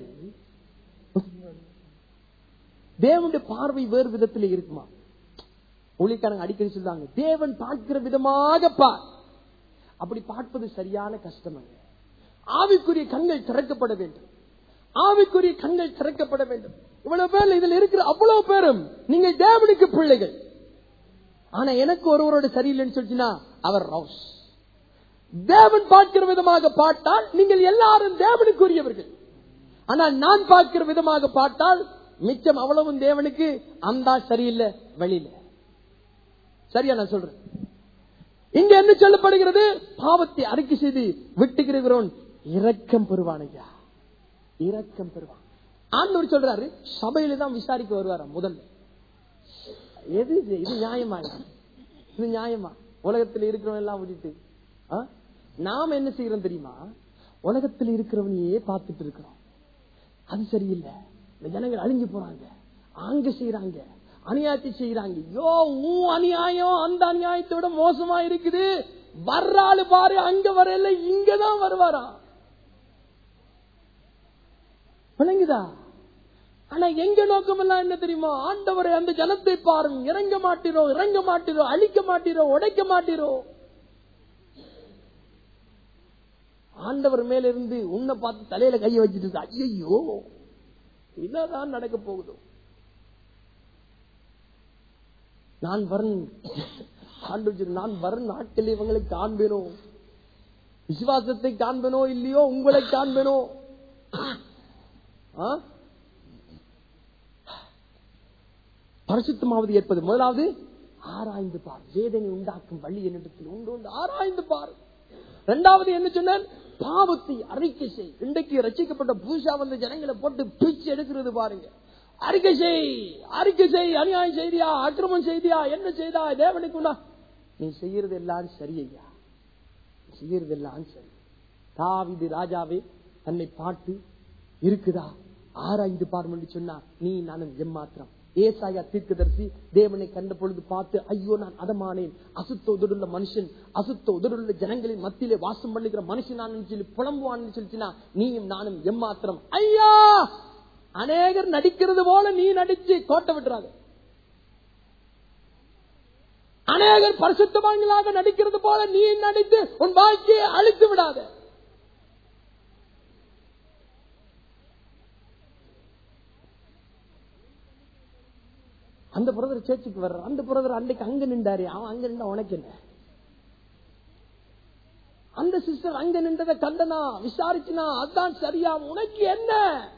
தேவனுடைய பார்வை வேறு விதத்தில் இருக்குமா ஊழியக்காரங்க அடிக்கடி சொல்றாங்க தேவன் பார்க்கிற விதமாக பார் அப்படி பார்ப்பது சரியான கஷ்டம் அல்ல ஆவிக்குரிய கண்கள் திறக்கப்பட வேண்டும் ஆவிக்குரிய கண்கள் திறக்கப்பட வேண்டும் இவ்வளவு பேர் இதுல இருக்கிற அவ்வளவு பேரும் நீங்கள் தேவனுக்கு பிள்ளைகள் ஆனா எனக்கு ஒருவரோட சரியில்லைன்னு சொல்லிச்சுன்னா அவர் ரவுஸ் தேவன் பார்க்கிற விதமாக பார்த்தால் நீங்கள் எல்லாரும் தேவனுக்குரியவர்கள் ஆனால் நான் பார்க்கிற விதமாக பார்த்தால் மிச்சம் அவ்வளவும் தேவனுக்கு அந்த சரியில்லை வெளியில சரியா நான் சொல்றேன் இங்க என்ன சொல்லப்படுகிறது பாவத்தை அறிக்கை செய்து விட்டுகிறவன் இரக்கம் பெறுவான் ஐயா இரக்கம் பெறுவான் ஆண்டவர் சொல்றாரு சபையில தான் விசாரிக்க வருவாராம் முதல்ல எது இது இது நியாயமா இது? இது நியாயமா உலகத்தில் இருக்கிறவன் எல்லாம் விட்டுட்டு ஆ? நாம என்ன செய்யறோம் தெரியுமா உலகத்தில் இருக்கிறவனையே பார்த்துட்டு இருக்கிறோம் அது சரியில்லை இந்த ஜனங்கள் அழிஞ்சு போறாங்க அங்க செய்யறாங்க அநியாயத்தை செய்யறாங்க யோ உன் அநியாயம் அந்த அநியாயத்தை விட மோசமா இருக்குது வர்றாளு பாரு அங்க வரல இங்கதான் வருவாரா விளங்குதா ஆனா எங்க நோக்கம் எல்லாம் என்ன தெரியுமா ஆண்டவரை அந்த ஜனத்தை பாருங்க இறங்க மாட்டீரோ இறங்க மாட்டீரோ அழிக்க மாட்டீரோ உடைக்க மாட்டீரோ ஆண்டவர் மேல இருந்து உன்னை பார்த்து தலையில கைய வச்சுட்டு ஐயோ என்னதான் நடக்க போகுதோ நான் வரும் ஆண்டு நான் வரும் நாட்கள் இவங்களை காண்பேனோ விசுவாசத்தை காண்பேனோ இல்லையோ உங்களை காண்பேனோ ஆ? பரிசுத்தமாவது ஏற்பது முதலாவது ஆராய்ந்து பார் வேதனை உண்டாக்கும் வழி என்னிடத்தில் உண்டு உண்டு ஆராய்ந்து பார் இரண்டாவது என்ன சொன்னார் பாவத்தை அறிக்கை செய் இன்றைக்கு ரசிக்கப்பட்ட பூசா வந்த ஜனங்களை போட்டு பிச்சு எடுக்கிறது பாருங்க அறிக்கை செய் அறிக்கை செய் அநியாயம் செய்தியா அக்கிரமம் செய்தியா என்ன செய்தா தேவனுக்கு உண்டா? நீ செய்யறது எல்லாம் சரியையா நீ செய்யறது எல்லாம் சரி தாவிது ராஜாவே தன்னை பாட்டு இருக்குதா ஆராய்ந்து பார்மன்னு சொன்னா நீ நானும் எம்மாத்திரம் ஏசாயா தீர்க்கதரிசி தேவனை கண்ட பொழுது பார்த்து ஐயோ நான் அதமானேன் அசுத்த உதடுள்ள மனுஷன் அசுத்த உதடுள்ள ஜனங்களின் மத்தியிலே வாசம் பண்ணுகிற மனுஷன் நான் சொல்லி புலம்புவான்னு சொல்லிச்சுனா நீயும் நானும் எம்மாத்திரம் ஐயா அநேகர் நடிக்கிறது போல நீ நடிச்சு கோட்டை விட்டுறாங்க அநேகர் பரிசுத்தவான்களாக நடிக்கிறது போல நீ நடித்து உன் வாழ்க்கையை அழித்து விடாத அந்த பிரதர் சேர்ச்சுக்கு வர்ற அந்த பிரதர் அன்னைக்கு அங்க நின்றாரு அவன் அங்க நின்றா உனக்கு என்ன அந்த சிஸ்டர் அங்க நின்றதை கண்டனா விசாரிச்சுனா அதான் சரியா உனக்கு என்ன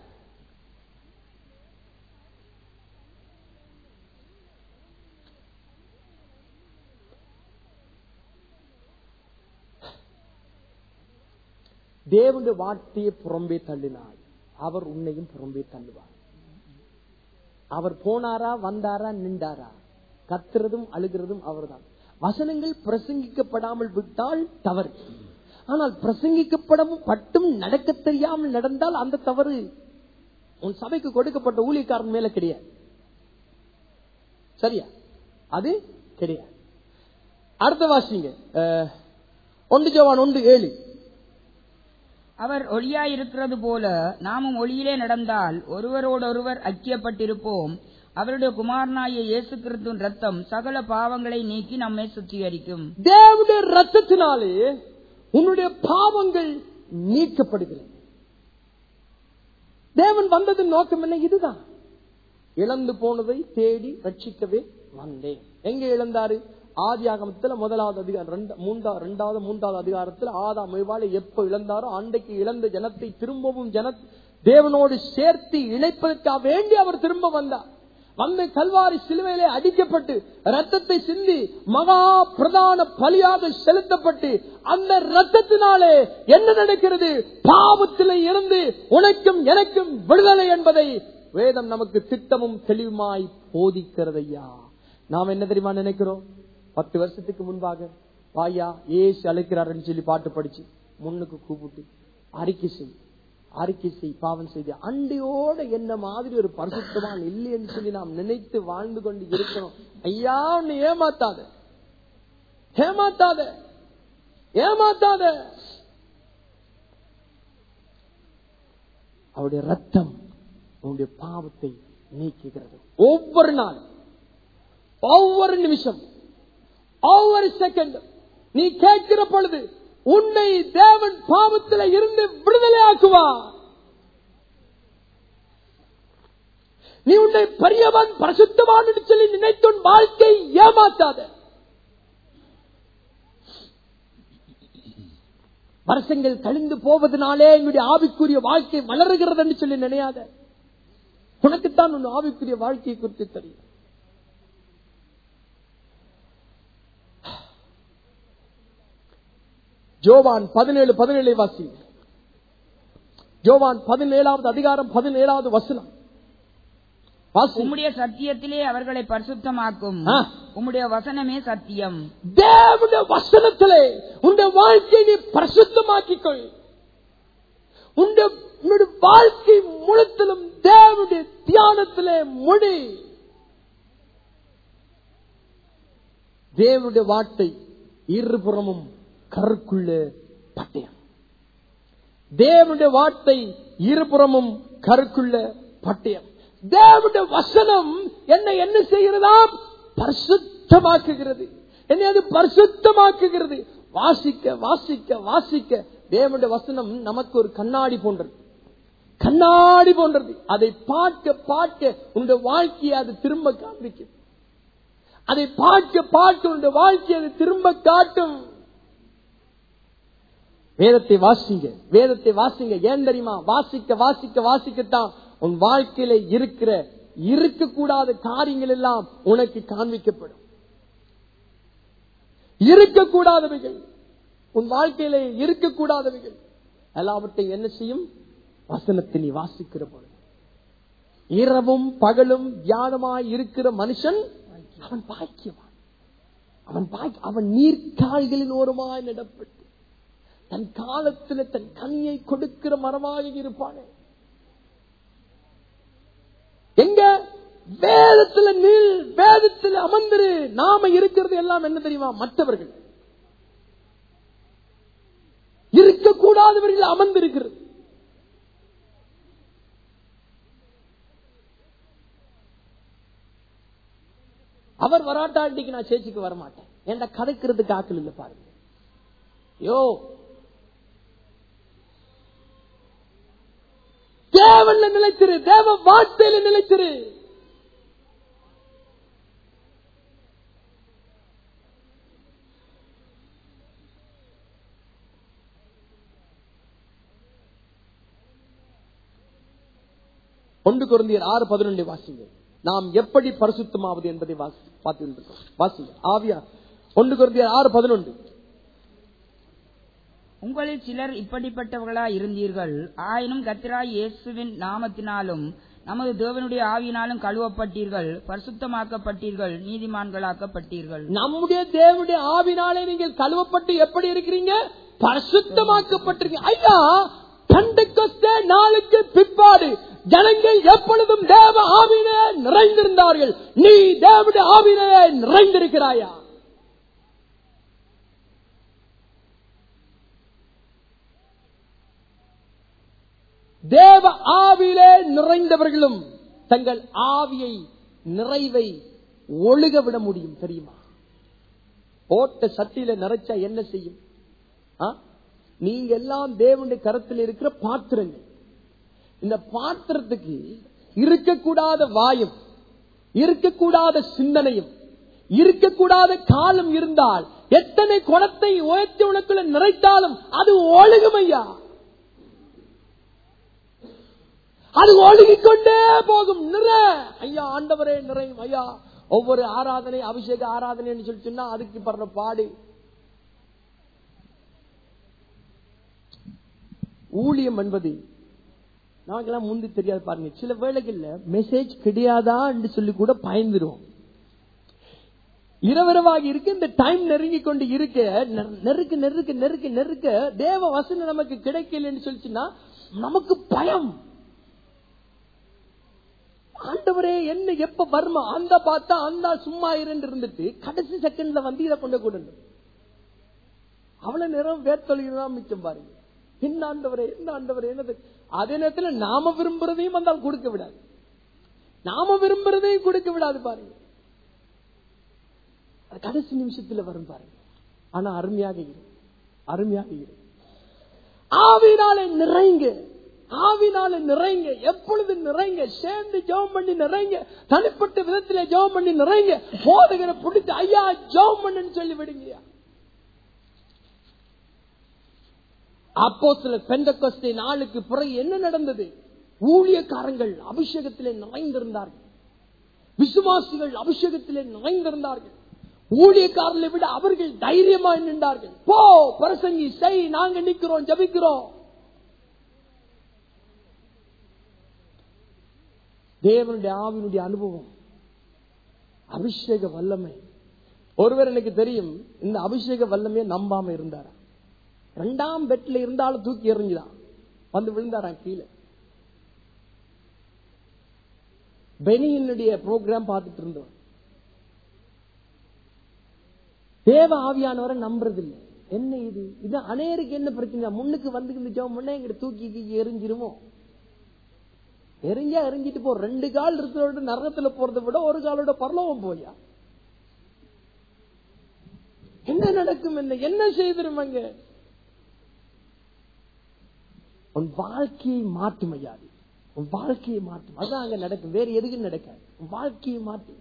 தேவனுடைய வார்த்தையை புறம்பே தள்ளினாய் அவர் உன்னையும் புறம்பே தள்ளுவார் அவர் போனாரா வந்தாரா நின்றாரா கத்துறதும் அழுகிறதும் அவர்தான் வசனங்கள் பிரசங்கிக்கப்படாமல் விட்டால் தவறு ஆனால் பிரசங்கிக்கப்படவும் பட்டும் நடக்க தெரியாமல் நடந்தால் அந்த தவறு உன் சபைக்கு கொடுக்கப்பட்ட ஊழியக்காரன் மேல கிடையாது சரியா அது கிடையாது அடுத்த வாசிங்க அஹ், ஒன்று ஜவான் ஒன்று ஏழு அவர் ஒளியாயிருக்கிறது போல நாமும் ஒளியிலே நடந்தால் ஒருவரோடொருவர் ஐக்கியப்பட்டிருப்போம் அவருடைய குமாரனாய இயேசு கிறிஸ்துவின் ரத்தம் சகல பாவங்களை நீக்கி நம்மை சுத்திகரிக்கும் தேவனுடைய ரத்தத்தினாலே உன்னுடைய பாவங்கள் நீக்கப்படுகிறது தேவன் வந்ததின் நோக்கம் என்ன இதுதான் இழந்து போனதை தேடி ரட்சிக்கவே வந்தேன் எங்க இழந்தாரு ஆதி ஆகமத்துல முதலாவது அதிகாரம் ரெண்டு- மூன்றா ரெண்டாவது மூன்றாவது அதிகாரத்தில் ஆதாம் மேவாளை எப்ப இழந்தாரோ அன்றைக்கு இழந்த ஜனத்தை திரும்பவும் ஜன தேவனோடு சேர்த்து இணைப்பதற்காக வேண்டி அவர் திரும்ப வந்தார் வந்து கல்வாரி சிலுவையிலே அடிக்கப்பட்டு ரத்தத்தை சிந்தி மகா பிரதான பலியாக செலுத்தப்பட்டு அந்த ரத்தத்தினாலே என்ன நடக்கிறது பாவத்திலே இருந்து உனக்கும் எனக்கும் விடுதலை என்பதை வேதம் நமக்கு திட்டமும் தெளிவுமாய் போதிக்கிறதையா நாம் என்ன தெரியுமா நினைக்கிறோம் பத்து வருஷத்துக்கு முன்பாக வாயா ஏசு அழைக்கிறாருன்னு சொல்லி பாட்டு படிச்சு முன்னுக்கு கூப்பிட்டு அறிக்கை செய் அறிக்கை செய் பாவம் செய்து அண்டையோட என்ன மாதிரி ஒரு பரிசுத்தவான் இல்லைன்னு சொல்லி நாம் நினைத்து வாழ்ந்து கொண்டு இருக்கணும் ஐயா உன்னை ஏமாத்தாத ஏமாத்தாத ஏமாத்தாத அவருடைய ரத்தம் உன்னுடைய பாவத்தை நீக்குகிறது ஒவ்வொரு நாள் ஒவ்வொரு நிமிஷம் ஒவ்வொரு செகண்ட் நீ கேட்கிற பொழுது உன்னை தேவன் பாவத்தில் இருந்து விடுதலை ஆக்குவார் நீ உன்னை பெரியவன் பரிசுத்தவான் என்று சொல்லி நினைத்து உன் வாழ்க்கை ஏமாத்தாத வருஷங்கள் கழிந்து போவதனாலே என்னுடைய ஆவிக்குரிய வாழ்க்கை வளருகிறது என்று சொல்லி நினையாத உனக்குத்தான் உன் ஆவிக்குரிய வாழ்க்கையை குறித்து தெரியும் ஜோவான் பதினேழு பதினேழை வாசி ஜோவான் பதினேழாவது அதிகாரம் பதினேழாவது வசனம் வாசி உம்முடைய சத்தியத்திலே அவர்களை பரிசுத்தமாக்கும் ஆ. உம்முடைய வசனமே சத்தியம் தேவனுடைய வசனத்திலே உன்னுடைய வாழ்க்கையை நீ பரிசுத்தமாக்கிக்கொள் உன்னுடைய உன்னுடைய வாழ்க்கை முழுத்திலும் தேவனுடைய தியானத்திலே முடி தேவனுடைய வார்த்தை இருபுறமும் கருக்குள்ள பட்டயம் தேவனுடைய வார்த்தை இருபுறமும் கருக்குள்ள பட்டயம் தேவனுடைய வசனம் என்னை என்ன செய்கிறதாம் பரிசுத்தமாக்குகிறது என்னை அது பரிசுத்தமாக்குகிறது வாசிக்க வாசிக்க வாசிக்க தேவனுடைய வசனம் நமக்கு ஒரு கண்ணாடி போன்றது கண்ணாடி போன்றது அதை பார்க்க பார்க்க உன்னுடைய வாழ்க்கையை அது திரும்ப காண்பிக்கும் அதை பார்க்க பார்க்க உன்னுடைய வாழ்க்கையை அது திரும்ப காட்டும் வேதத்தை வாசிங்க வேதத்தை வாசிங்க ஏன் தெரியுமா வாசிக்க வாசிக்க வாசிக்கத்தான் உன் வாழ்க்கையில இருக்கிற இருக்கக்கூடாத காரியங்கள் எல்லாம் உனக்கு காண்பிக்கப்படும் இருக்கக்கூடாதவைகள் உன் வாழ்க்கையில இருக்கக்கூடாதவைகள் எல்லாவற்றையும் என்ன செய்யும் வசனத்தை நீ வாசிக்கிற பொழுது இரவும் பகலும் தியானமாய் இருக்கிற மனுஷன் அவன் பாக்கியவான் அவன் பாக்கி அவன் நீர்க்கால்களின் ஓரமாய் நடப்பட்டு தன் காலத்துல தன் கனியை கொடுக்கிற மரமாக இருப்பானே எங்க வேதத்துல நில் வேதத்துல அமர்ந்திரு நாம இருக்கிறது எல்லாம் என்ன தெரியுமா மற்றவர்கள் இருக்கக்கூடாதவர்கள் அமர்ந்திருக்கிறது அவர் வராட்டாண்டிக்கு நான் சேர்ச்சிக்கு வரமாட்டேன் ஏன்டா கதைக்கிறதுக்கு ஆக்கள் இல்ல பாருங்க யோ தேவன்ல நிலைத்திரு தேவ வார்த்தையில நிலைத்திரு ஒன்று குருந்தியர் ஆறு பதினொன்று வாசிங்க நாம் எப்படி பரிசுத்தமாவது என்பதை வாசி- பார்த்துட்டு இருக்கோம் வாசிங்க ஆவியா ஒன்று குருந்தியர் ஆறு பதினொன்று உங்களில் சிலர் இப்படிப்பட்டவர்களாய் இருந்தீர்கள் ஆயினும் கத்திராய் இயேசுவின் நாமத்தினாலும் நமது தேவனுடைய ஆவியினாலும் கழுவப்பட்டீர்கள் பரிசுத்தமாக்கப்பட்டீர்கள் நீதிமான்களாக்கப்பட்டீர்கள் நம்முடைய தேவனுடைய ஆவினாலே நீங்கள் கழுவப்பட்டு எப்படி இருக்கிறீங்க பரிசுத்தமாக்கப்பட்டிருக்கீங்க ஐயா பண்டக்கஸ்தே நாளுக்கு பிற்பாடு ஜனங்கள் எப்பொழுதும் தேவ ஆவினே நிறைந்திருந்தார்கள் நீ தேவனுடைய ஆவினே நிறைந்திருக்கிறாயா தேவ ஆவியிலே நிறைந்தவர்களும் தங்கள் ஆவியை நிறைவை ஒழுக விட முடியும் தெரியுமா ஓட்ட சட்டியில நிறைச்சா என்ன செய்யும் ஆ? நீங்க எல்லாம் தேவனுடைய கரத்தில் இருக்கிற பாத்திரங்கள் இந்த பாத்திரத்துக்கு இருக்கக்கூடாத வாயும் இருக்கக்கூடாத சிந்தனையும் இருக்கக்கூடாத காலம் இருந்தால் எத்தனை குடத்தை உயர்த்தி உனக்குள்ள நிறைத்தாலும் அது ஒழுகும் ஐயா அது ஒழுகிக் கொண்டே போகும் நிற ஐயா ஆண்டவரே நிறையும் ஐயா ஒவ்வொரு ஆராதனை அபிஷேக ஆராதனைன்னு சொல்லி சொன்னா அதுக்கு படுற பாடு ஊழியம் என்பது நாங்கெல்லாம் முந்தி தெரியாது பாருங்க சில வேளைகள்ல மெசேஜ் கிடையாதா என்று சொல்லி கூட பயந்துருவோம் இரவரவாக இருக்கு இந்த டைம் நெருங்கி கொண்டு இருக்க நெ- நெருக்க நெருக்க நெருக்க நெருக்க தேவ வசனம் நமக்கு கிடைக்கலன்னு சொல்லிச்சுன்னா நமக்கு பயம் ஆண்டவரே என்ன எப்ப வருமா அந்த பார்த்தா அந்த சும்மா இருந்து இருந்துட்டு கடைசி செகண்ட்ல வந்து இதை கொண்டு கொண்டு அவ்வளவு நேரம் வேர்த்தொழில் தான் மிச்சம் பாருங்க என்ன ஆண்டவரே என்ன ஆண்டவரே என்னது அதே நேரத்துல நாம விரும்புறதையும் வந்தால் கொடுக்க விடாது நாம விரும்புறதையும் கொடுக்க விடாது பாருங்க அது கடைசி நிமிஷத்துல வரும் பாருங்க ஆனா அருமையாக இரு அருமையாக இரு ஆவினாலே நிறைங்க ஆவினால நிறைங்க எப்பொழுது நிறைங்க சேர்ந்து ஜெபம் பண்ணி நிறைங்க தனிப்பட்ட விதத்திலே ஜெபம் பண்ணி நிறைங்க போதகரை பிடிச்சு ஐயா ஜெபம் பண்ணுன்னு சொல்லி விடுங்கய்யா அப்போ சில பெண்டகொஸ்தே நாளுக்கு பிறகு என்ன நடந்தது ஊழியக்காரங்கள் அபிஷேகத்திலே நிறைந்திருந்தார்கள் விசுவாசிகள் அபிஷேகத்திலே நிறைந்திருந்தார்கள் ஊழியக்காரர்களை விட அவர்கள் தைரியமா நின்றார்கள் போ பிரசங்கி செய் நாங்க நிக்கிறோம் ஜபிக்கிறோம் தேவனுடைய ஆவினுடைய அனுபவம் அபிஷேக வல்லமை ஒருவர் எனக்கு தெரியும் இந்த அபிஷேக வல்லமையை நம்பாம இருந்தார் ரெண்டாம் பெட்ல இருந்தாலும் தூக்கி எறிஞ்சுதான் வந்து விழுந்தாராம் கீழே பெனியினுடைய ப்ரோக்ராம் பார்த்துட்டு இருந்தோம் தேவ ஆவியானவரை நம்புறதில்லை என்ன இது இது அநேருக்கு என்ன பிரச்சனை முன்னுக்கு வந்துக்கிச்சோ முன்னே எங்கிட்ட தூக்கி கீக்கி எரிஞ்சிருமோ எரிஞ்சா எரிஞ்சிட்டு போ ரெண்டு கால் இருக்கிறோட நரகத்துல போறதை விட ஒரு காலோட பரலோகம் போயா என்ன நடக்கும் என்ன என்ன செய்திருமாங்க உன் வாழ்க்கையை மாற்றும் ஐயாது உன் வாழ்க்கையை மாற்றும் அதான் அங்க நடக்கும் வேற எதுக்கும் நடக்காது உன் வாழ்க்கையை மாற்றும்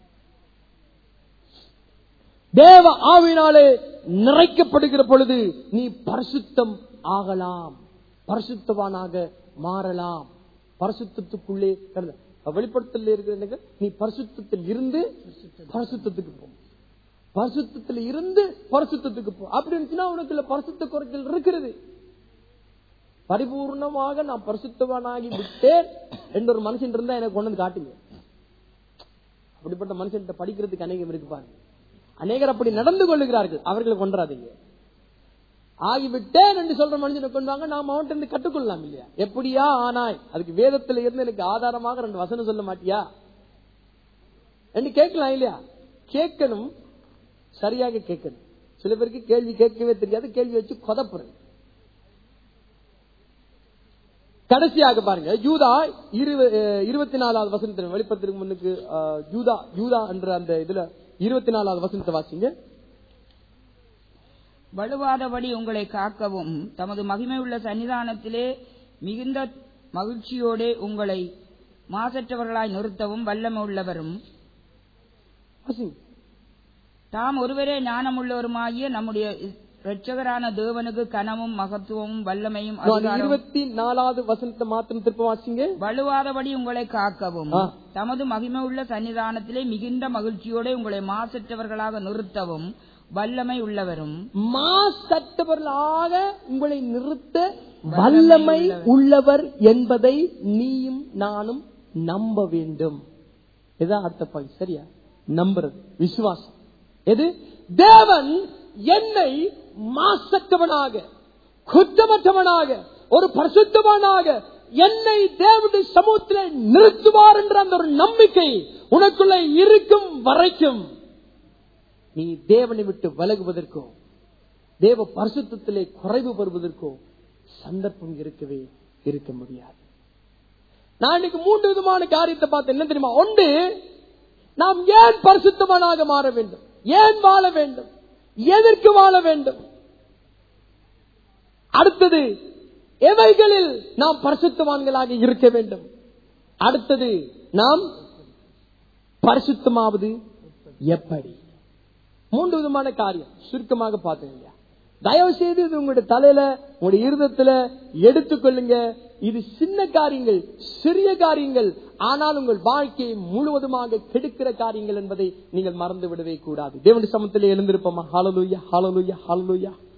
தேவ ஆவினாலே நிறைக்கப்படுகிற பொழுது நீ பரிசுத்தம் ஆகலாம் பரிசுத்தவானாக மாறலாம் பரிசுத்தத்துக்குள்ளே கடந்து- வெளிப்படுத்தல இருக்கிற என்னங்க? நீ பரிசுத்தத்தில் இருந்து பரிசுத்தத்துக்கு போ பரிசுத்தத்தில் இருந்து பரிசுத்தத்துக்கு போ அப்படி இருந்துச்சுன்னா உனக்குள்ள பரிசுத்த குறைச்சல் இருக்கிறது பரிபூர்ணமாக நான் பரிசுத்தவானாகி விட்டேன் என்ற ஒரு மனுஷன் இருந்தா எனக்கு கொண்டு வந்து காட்டுங்க அப்படிப்பட்ட மனுஷன் படிக்கிறதுக்கு அநேகம் இருக்கு பாருங்க அநேகர் அப்படி நடந்து கொள்ளுகிறார்கள் அவர்களை கொண்டாதீங்க ஆகிவிட்டேன் என்று சொல்ற மனுஷனை கொண்டாங்க நாம் அவன்கிட்ட இருந்து கற்றுக்கொள்ளலாம் இல்லையா எப்படியா ஆனாய் அதுக்கு வேதத்துல இருந்து எனக்கு ஆதாரமாக ரெண்டு வசனம் சொல்ல மாட்டியா என்று கேட்கலாம் இல்லையா கேட்கணும் சரியாக கேட்கணும் சில பேருக்கு கேள்வி கேட்கவே தெரியாது கேள்வி வச்சு கொதப்புறது கடைசியாக பாருங்க யூதா இரு- அஹ் இருபத்தி நாலாவது வசனத்தில் வெளிப்படுத்துறதுக்கு முன்னுக்கு அஹ், யூதா யூதா என்ற அந்த இதுல இருபத்தி நாலாவது வசனத்தை வாசிங்க வலுவாதபடி உங்களை காக்கவும் தமது மகிமை உள்ள சன்னிதானத்திலே மிகுந்த மகிழ்ச்சியோடே உங்களை மாசற்றவர்களாய் நிறுத்தவும் வல்லமை உள்ளவரும் வாசிங்க தாம் ஒருவரே ஞானமுள்ளவருமாகிய நம்முடைய இரட்சகரான தேவனுக்கு கனமும் மகத்துவமும் வல்லமையும் நான் அதிகாரமும் இருபத்தி நாலாவது வசனத்தை மாத்திரம் திருப்ப வாசிங்க வலுவாதபடி உங்களை காக்கவும் ஆ. தமது மகிமை உள்ள சன்னிதானத்திலே மிகுந்த மகிழ்ச்சியோடு உங்களை மாசற்றவர்களாக நிறுத்தவும் வல்லமை உள்ளவரும் மாசற்றவர்களாக உங்களை நிறுத்த வல்லமை உள்ளவர் என்பதை நீயும் நானும் நம்ப வேண்டும் இதான் அடுத்த பாயிண்ட் சரியா நம்புறது விசுவாசம் எது தேவன் என்னை மாசற்றவனாக குற்றமற்றவனாக ஒரு பரிசுத்தவனாக என்னை தேவனுடைய சமூகத்தில் நிறுத்துவார் என்ற அந்த ஒரு நம்பிக்கை உனக்குள்ள இருக்கும் வரைக்கும் நீ தேவனை விட்டு விலகுவதற்கோ தேவ பரிசுத்தத்திலே குறைவு பெறுவதற்கோ சந்தர்ப்பம் இருக்கவே இருக்க முடியாது நான் இன்னைக்கு மூன்று விதமான காரியத்தை பார்த்தேன் என்ன தெரியுமா ஒன்று நாம் ஏன் பரிசுத்தமானாக மாற வேண்டும் ஏன் வாழ வேண்டும் எதற்கு வாழ வேண்டும் அடுத்தது எவைகளில் நாம் பரிசுத்தவான்களாக இருக்க வேண்டும் அடுத்தது நாம் பரிசுத்தமாவது எப்படி மூன்று விதமான காரியம் சுருக்கமாக பார்த்தேன் இல்லையா தயவு செய்து இது உங்களுடைய தலையில உங்களுடைய இருதத்துல எடுத்துக்கொள்ளுங்க இது சின்ன காரியங்கள் சிறிய காரியங்கள் ஆனால் உங்கள் வாழ்க்கையை முழுவதுமாக கெடுக்கிற காரியங்கள் என்பதை நீங்கள் மறந்து விடவே கூடாது தேவனுடைய சமத்திலே எழுந்திருப்போமா ஹalleluya ஹalleluya ஹalleluya